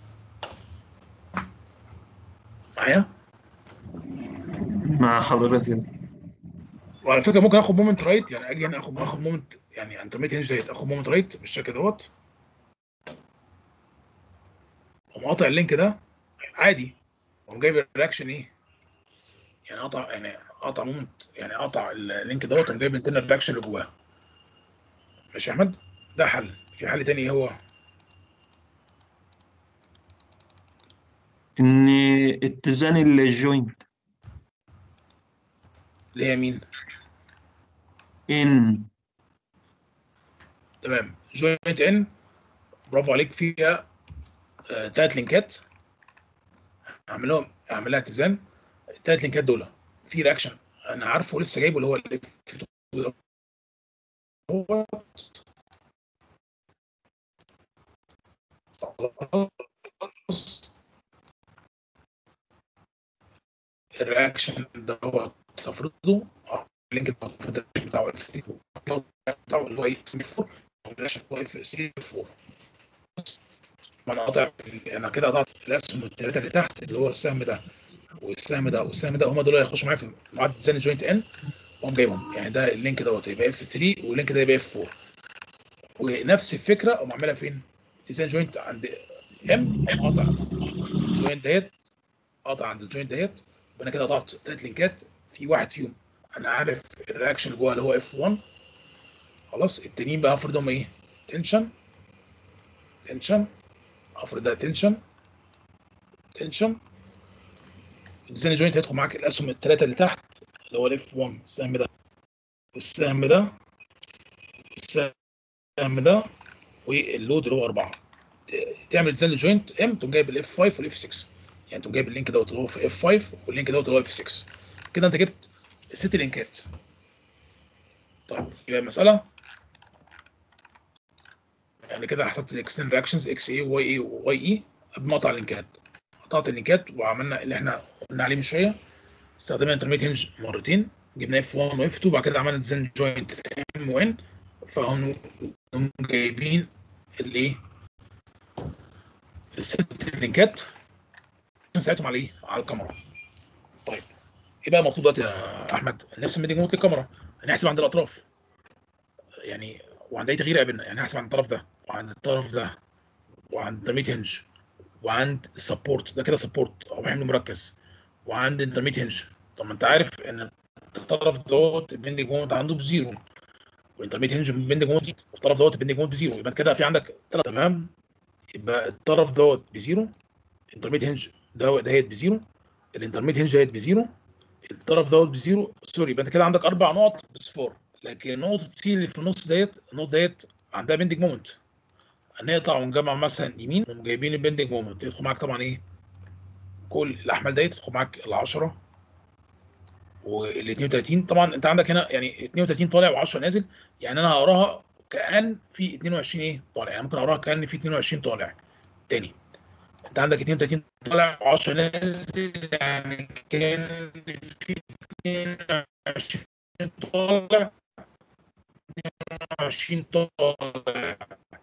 معايا مع حضرتك وعلى فكره ممكن اخد مومنت رايت يعني اجي هنا اخد اخد مومنت يعني انترميت هنج ديت اخد مومنت رايت بالشكل دوت اقوم قاطع اللينك ده عادي اقوم جايب الرياكشن ايه يعني قطع يعني قطع مومنت يعني قطع اللينك دوت اقوم جايب الانترنال رياكشن اللي جواه ماشي يا احمد ده حل في حل تاني إيه هو ان اتزان الجوينت اللي هي مين ان تمام جوينت ان برافو عليك فيها آه، تلات لينكات اعمل لهم اعمل لها اتزان التلات لينكات دول في رياكشن انا عارفه لسه جايبه اللي هو اللي في دوت. خلاص. الرياكشن دوت تفرضه آه، اللينك دوت في الرياكشن بتاعه اف 3 بتاعه اللي هو ايه اسمه 4 الرياكشن هو اف 3 4 ما انا قاطع انا كده قطعت الاسهم الثلاثه اللي تحت اللي هو السهم ده والسهم ده والسهم ده هم دول اللي هيخشوا معايا في معادله زان جوينت ان واقوم جايبهم يعني ده اللينك دوت يبقى اف 3 واللينك ده يبقى اف 4 ونفس الفكره اقوم عاملها فين؟ تيزان جوينت عند ام قاطع الجوينت ديت قاطع عند الجوينت ديت وانا كده قطعت ثلاث لينكات في واحد فيهم انا عارف الرياكشن اللي جوه اللي هو اف 1 خلاص التانيين بقى هفرضهم ايه؟ تنشن تنشن افرض ده تنشن تنشن الديزاين جوينت هيدخل معاك الاسهم الثلاثه اللي تحت اللي هو الاف 1 السهم ده والسهم ده والسهم ده واللود اللي هو 4 تعمل ديزاين جوينت ام تقوم جايب الاف 5 والاف 6 يعني تقوم جايب اللينك دوت اللي هو في اف 5 واللينك دوت اللي هو اف 6 كده انت جبت الست لينكات طيب يبقى المساله يعني كده حسبت الاكسترن رياكشنز اكس اي واي اي واي اي قبل ما اقطع اللينكات قطعت اللينكات وعملنا اللي احنا قلنا عليه من شويه استخدمنا انترميت هنج مرتين جبنا اف 1 واف 2 بعد كده عملنا ديزاين جوينت ام وان فهم هم جايبين الايه الست لينكات ساعتهم على ايه؟ على الكاميرا طيب ايه بقى المفروض دلوقتي يا احمد نرسم ميدنج موت للكاميرا هنحسب عند الاطراف يعني وعند اي تغيير قابلنا يعني هحسب عند الطرف ده وعند الطرف ده وعند انترميت هنج وعند السبورت ده كده سبورت او حمل مركز وعند انترميت هنج طب ما انت عارف ان الطرف دوت البندنج مومنت عنده بزيرو والانترميت هنج البندنج مومنت والطرف دوت البندنج مومنت بزيرو يبقى كده في عندك ثلاث تمام يبقى الطرف دوت بزيرو الانترميت هنج ده دهيت بزيرو الانترميت هنج دهيت بزيرو الطرف دوت بزيرو سوري يبقى انت كده عندك اربع نقط بصفار لكن نقطه سي اللي في النص ديت النقطه ديت عندها بندنج مومنت هنقطع ونجمع مثلا يمين ونقوم جايبين البندنج مومنت يدخل معاك طبعا ايه كل الاحمال ديت تدخل معاك ال 10 وال 32 طبعا انت عندك هنا يعني 32 طالع و10 نازل يعني انا هقراها كان في 22 ايه طالع يعني ممكن اقراها كان في 22 طالع تاني انت عندك 32 طالع 10 نازل يعني كان في 22 طالع 22 طالع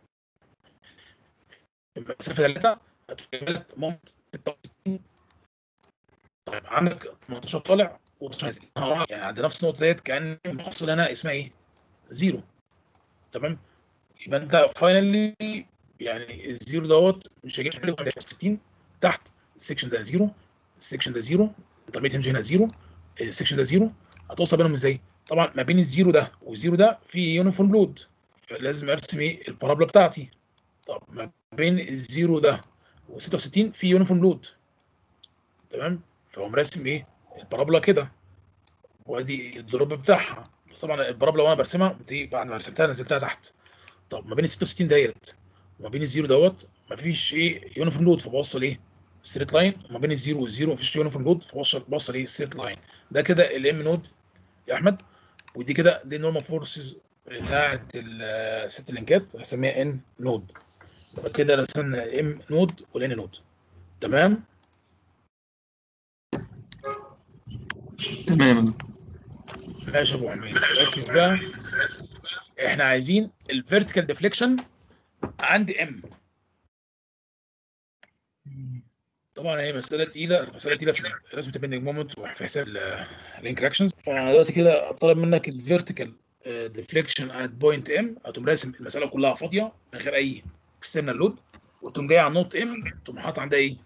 المسافه 3 هتجيب لك ممكن 66 طيب عندك 18 طالع و18 نازل يعني عند نفس النقطه ديت كان المحصل هنا اسمها ايه؟ زيرو تمام يبقى انت فاينلي يعني الزيرو دوت مش هيجيب لك 60 تحت السكشن ده زيرو السكشن ده زيرو انترميت هنج هنا زيرو السكشن ده زيرو هتوصل بينهم ازاي؟ طبعا ما بين الزيرو ده والزيرو ده في يونيفورم لود فلازم ارسم ايه البارابولا بتاعتي طب ما بين الزيرو ده و66 في يونيفورم لود تمام فهو مرسم ايه البارابولا كده وادي الدروب بتاعها بس طبعا البارابولا وانا برسمها دي بعد ما رسمتها نزلتها تحت طب ما بين ال 66 ديت وما بين الزيرو دوت مفيش ايه يونيفورم لود فبوصل ايه ستريت لاين وما بين الزيرو والزيرو مفيش يونيفورم لود فبوصل بوصل ايه ستريت لاين ده كده الام نود يا احمد ودي كده دي النورمال فورسز بتاعت الست لينكات هسميها ان نود يبقى كده رسمنا ام نود والان نود تمام تمام يا دكتور. ماشي يا ابو حميد ركز بقى احنا عايزين الفيرتيكال ديفليكشن عند ام طبعا هي مساله تقيله مساله تقيله في رسمه البندنج مومنت وفي حساب الانكراكشنز فدلوقتي كده طالب منك الفيرتيكال ديفليكشن ات بوينت ام هتقوم راسم المساله كلها فاضيه من غير اي اكسترنال لود وتقوم جاي على النوت ام تقوم حاطط عندها ايه؟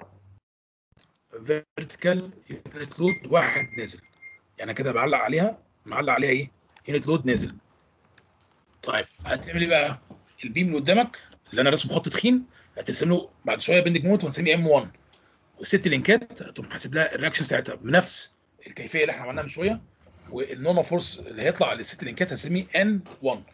فيرتيكال يونت لود واحد نازل يعني كده بعلق عليها معلق عليها ايه؟ يونت لود نازل طيب هتعمل ايه بقى؟ البيم اللي قدامك اللي انا راسمه خط تخين هترسم له بعد شويه بندج موت وهنسميه ام 1 والست لينكات هتقوم حاسب لها الرياكشن ساعتها بنفس الكيفيه اللي احنا عملناها من شويه والنورمال فورس اللي هيطلع على الست لينكات هنسميه ان 1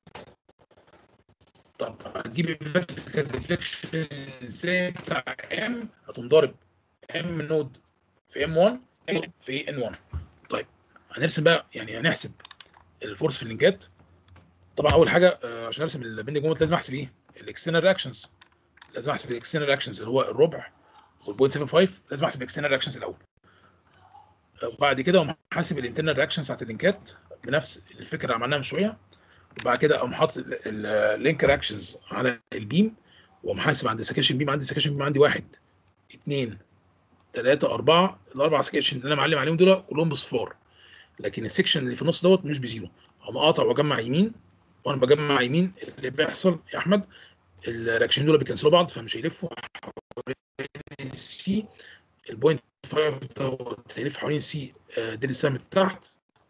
طب هتجيب الفيرتيكال ديفليكشن ازاي بتاع ام هتقوم ضارب ام نود في ام 1 في ان 1 طيب هنرسم بقى يعني هنحسب الفورس في اللينكات طبعا اول حاجه آه، عشان ارسم البندنج مومنت لازم احسب ايه؟ الاكسترنال رياكشنز لازم احسب الاكسترنال رياكشنز اللي هو الربع والبوينت 75 لازم احسب الاكسترنال رياكشنز الاول وبعد كده اقوم حاسب الانترنال رياكشنز بتاعت اللينكات بنفس الفكره اللي عملناها من شويه وبعد كده اقوم حاطط اللينك رياكشنز على البيم واقوم حاسب عند السكاشن بيم عندي سكاشن بيم عندي واحد اثنين ثلاثة أربعة الأربع سكاشن اللي أنا معلم عليهم دول كلهم بصفار لكن السكشن اللي في النص دوت مش بزيرو اقوم قاطع واجمع يمين وانا بجمع يمين اللي بيحصل يا احمد الرياكشن دول بيكنسلوا بعض فمش هيلفوا حوالين سي البوينت 5 دوت هيلف حوالين سي دي السهم تحت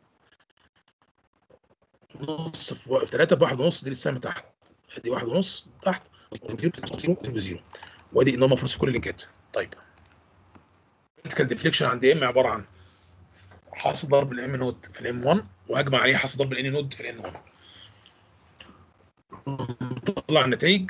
نص في 3 بواحد ونص دي السهم تحت دي واحد ونص تحت زيرو بزيرو وادي النورمال فورس في كل اللينكات طيب الفيرتيكال ديفليكشن عند ام عباره عن حاصل ضرب الام نود في الام 1 واجمع عليه حاصل ضرب الان نود في الان 1 طلع النتائج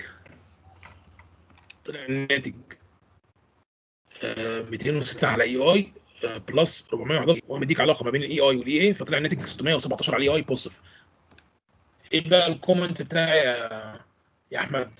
طلع الناتج آه، 206 على اي اي بلس 411 ومديك علاقه ما بين الاي اي والاي اي فطلع الناتج 617 على الاي اي بوزيتيف ايه بقى الكومنت بتاعي يا يا احمد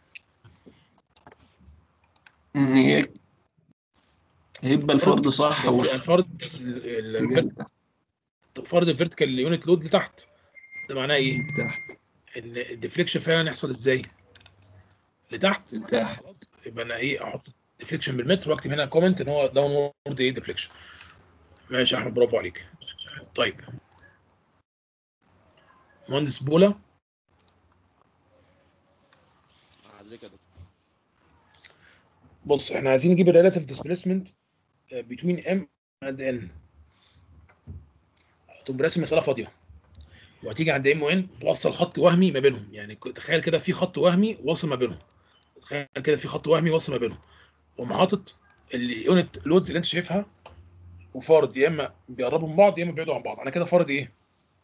إن هي هيبقى الفرض صح الفرد ال- ال- فرض الفيرتيكال يونت لود لتحت ده معناه ايه؟ تحت ان الديفليكشن فعلا يحصل ازاي؟ لتحت تحت خلاص يبقى انا ايه احط ديفليكشن بالمتر واكتب هنا كومنت ان هو داون وورد ايه ديفليكشن ماشي يا احمد برافو عليك طيب مهندس بولا حضرتك يا دكتور بص احنا عايزين نجيب الريلاتيف ديسبيسمنت بتوين ام اند ان تقوم راسم مساله فاضيه وهتيجي عند ام وان توصل خط وهمي ما بينهم يعني ك- تخيل كده في خط وهمي واصل ما بينهم تخيل كده في خط وهمي واصل ما بينهم وقوم حاطط اليونت لودز اللي انت شايفها وفارض يا اما بيقربوا من بعض يا اما بيبعدوا عن بعض انا كده فارض ايه؟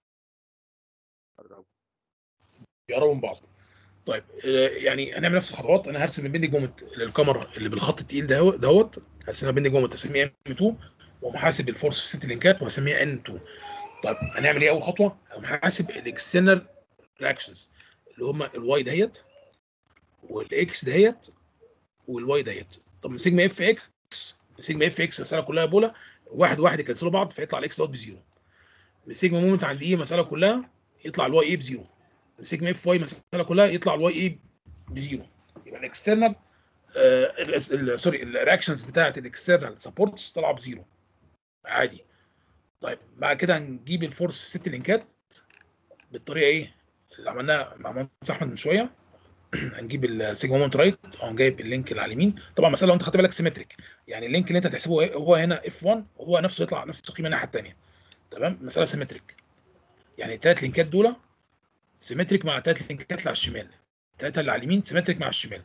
بيقربوا من بعض طيب آه، يعني هنعمل نفس الخطوات انا هرسم البندج مومنت للكاميرا اللي بالخط التقيل ده دوت هرسمها بندج مومنت اسميها ام 2 ومحاسب الفورس في ست لينكات وهسميها ان 2 طيب هنعمل ايه اول خطوه؟ هقوم حاسب الاكسترنال رياكشنز اللي هم الواي دهيت والاكس دهيت والواي ديت طب من سيجما اف اكس سيجما اف اكس المساله كلها بولا واحد واحد يكنسلوا بعض فيطلع الاكس دوت بزيرو من سيجما مومنت عند اي مساله كلها يطلع الواي اي بزيرو من سيجما اف واي مساله كلها يطلع الواي اي بزيرو يبقى الاكسترنال سوري الرياكشنز بتاعت الاكسترنال سبورتس طالعه بزيرو عادي طيب بعد كده هنجيب الفورس في الست لينكات بالطريقه ايه اللي عملناها مع مهندس احمد من شويه هنجيب السيجما مومنت رايت او جايب اللينك اللي على اليمين طبعا مثلا لو انت خدت بالك سيمتريك يعني اللينك اللي انت هتحسبه إيه؟ هو هنا اف 1 وهو نفسه يطلع نفس القيمه الناحيه الثانيه تمام مساله سيمتريك يعني الثلاث لينكات دول سيمتريك مع الثلاث لينكات اللي على الشمال الثلاثه اللي على اليمين سيمتريك مع الشمال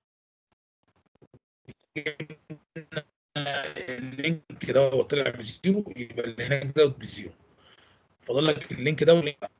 اللينك ده طلع بزيرو يبقى اللي هناك ده بزيرو فاضل لك اللينك ده واللينك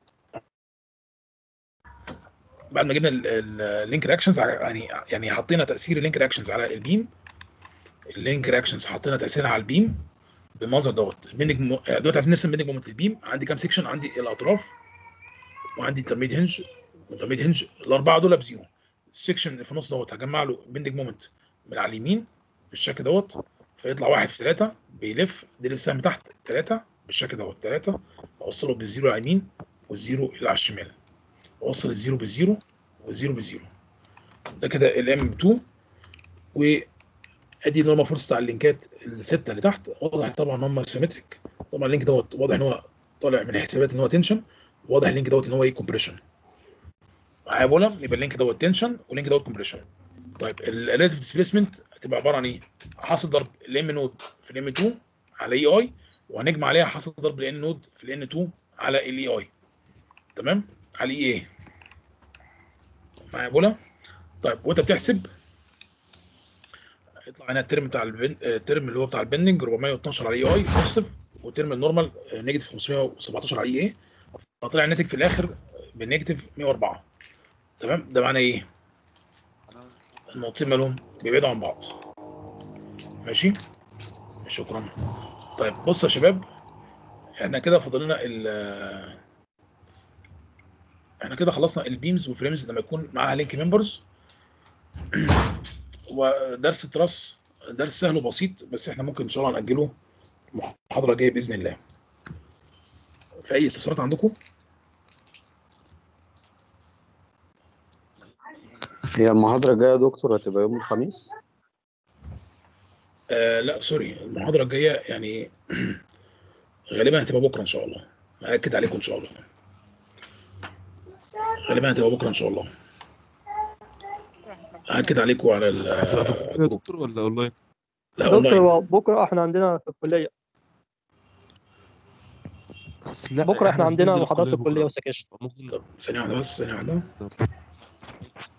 بعد ما جبنا اللينك رياكشنز يعني يعني حطينا تاثير اللينك رياكشنز على البيم اللينك رياكشنز حطينا تاثيرها على البيم بالمنظر دوت البندنج مو... دلوقتي عايزين نرسم بندنج مومنت البيم عندي كام سيكشن عندي الاطراف وعندي انترميد هنج وانترميد هنج الاربعه دول بزيرو السيكشن اللي في النص دوت هجمع له بندنج مومنت من على اليمين بالشكل دوت فيطلع واحد في ثلاثة بيلف دي السهم تحت ثلاثة بالشكل دوت ثلاثة اوصله بالزيرو على اليمين والزيرو اللي على الشمال اوصل الزيرو بالزيرو والزيرو بالزيرو ده كده الام 2 وادي نورمال فورس بتاع اللينكات السته اللي تحت واضح طبعا ان هم سيمتريك طبعا اللينك دوت واضح ان هو طالع من الحسابات ان هو تنشن واضح اللينك دوت ان هو ايه كومبريشن معايا بولا يبقى اللينك دوت تنشن واللينك دوت كومبريشن طيب الريلاتيف ديسبيسمنت هتبقى عباره عن ايه؟ حاصل ضرب الام نود في الام 2 على اي اي وهنجمع عليها حاصل ضرب الان نود في الان 2 على الاي اي تمام؟ على الاي اي معايا بولا؟ طيب وانت بتحسب يطلع هنا الترم بتاع البن... الترم اللي هو بتاع البندنج 412 على اي اي بوزيتيف والترم النورمال نيجاتيف 517 على اي اي فطلع الناتج في الاخر بالنيجاتيف 104 تمام ده معناه ايه؟ النقطتين مالهم بيبعدوا عن بعض ماشي شكرا طيب بص يا شباب احنا كده فاضل لنا ال احنا كده خلصنا البيمز والفريمز لما يكون معاها لينك ممبرز ودرس التراس درس سهل وبسيط بس احنا ممكن ان شاء الله نأجله المحاضرة الجاية بإذن الله في أي استفسارات عندكم؟ هي المحاضرة الجاية يا دكتور هتبقى يوم الخميس آه لا سوري المحاضرة الجاية يعني غالبا هتبقى بكرة إن شاء الله أأكد عليكم إن شاء الله غالبا هتبقى بكرة إن شاء الله هأكد عليكم على ال يا دكتور ولا اونلاين؟ لا دكتور أونلاين هو بكره احنا عندنا في الكليه بس لا بكره احنا عندنا بننزل محاضرات في الكلية الكليه بكرة. وسكاشن طب ثانية واحدة بس ثانية واحدة ممكن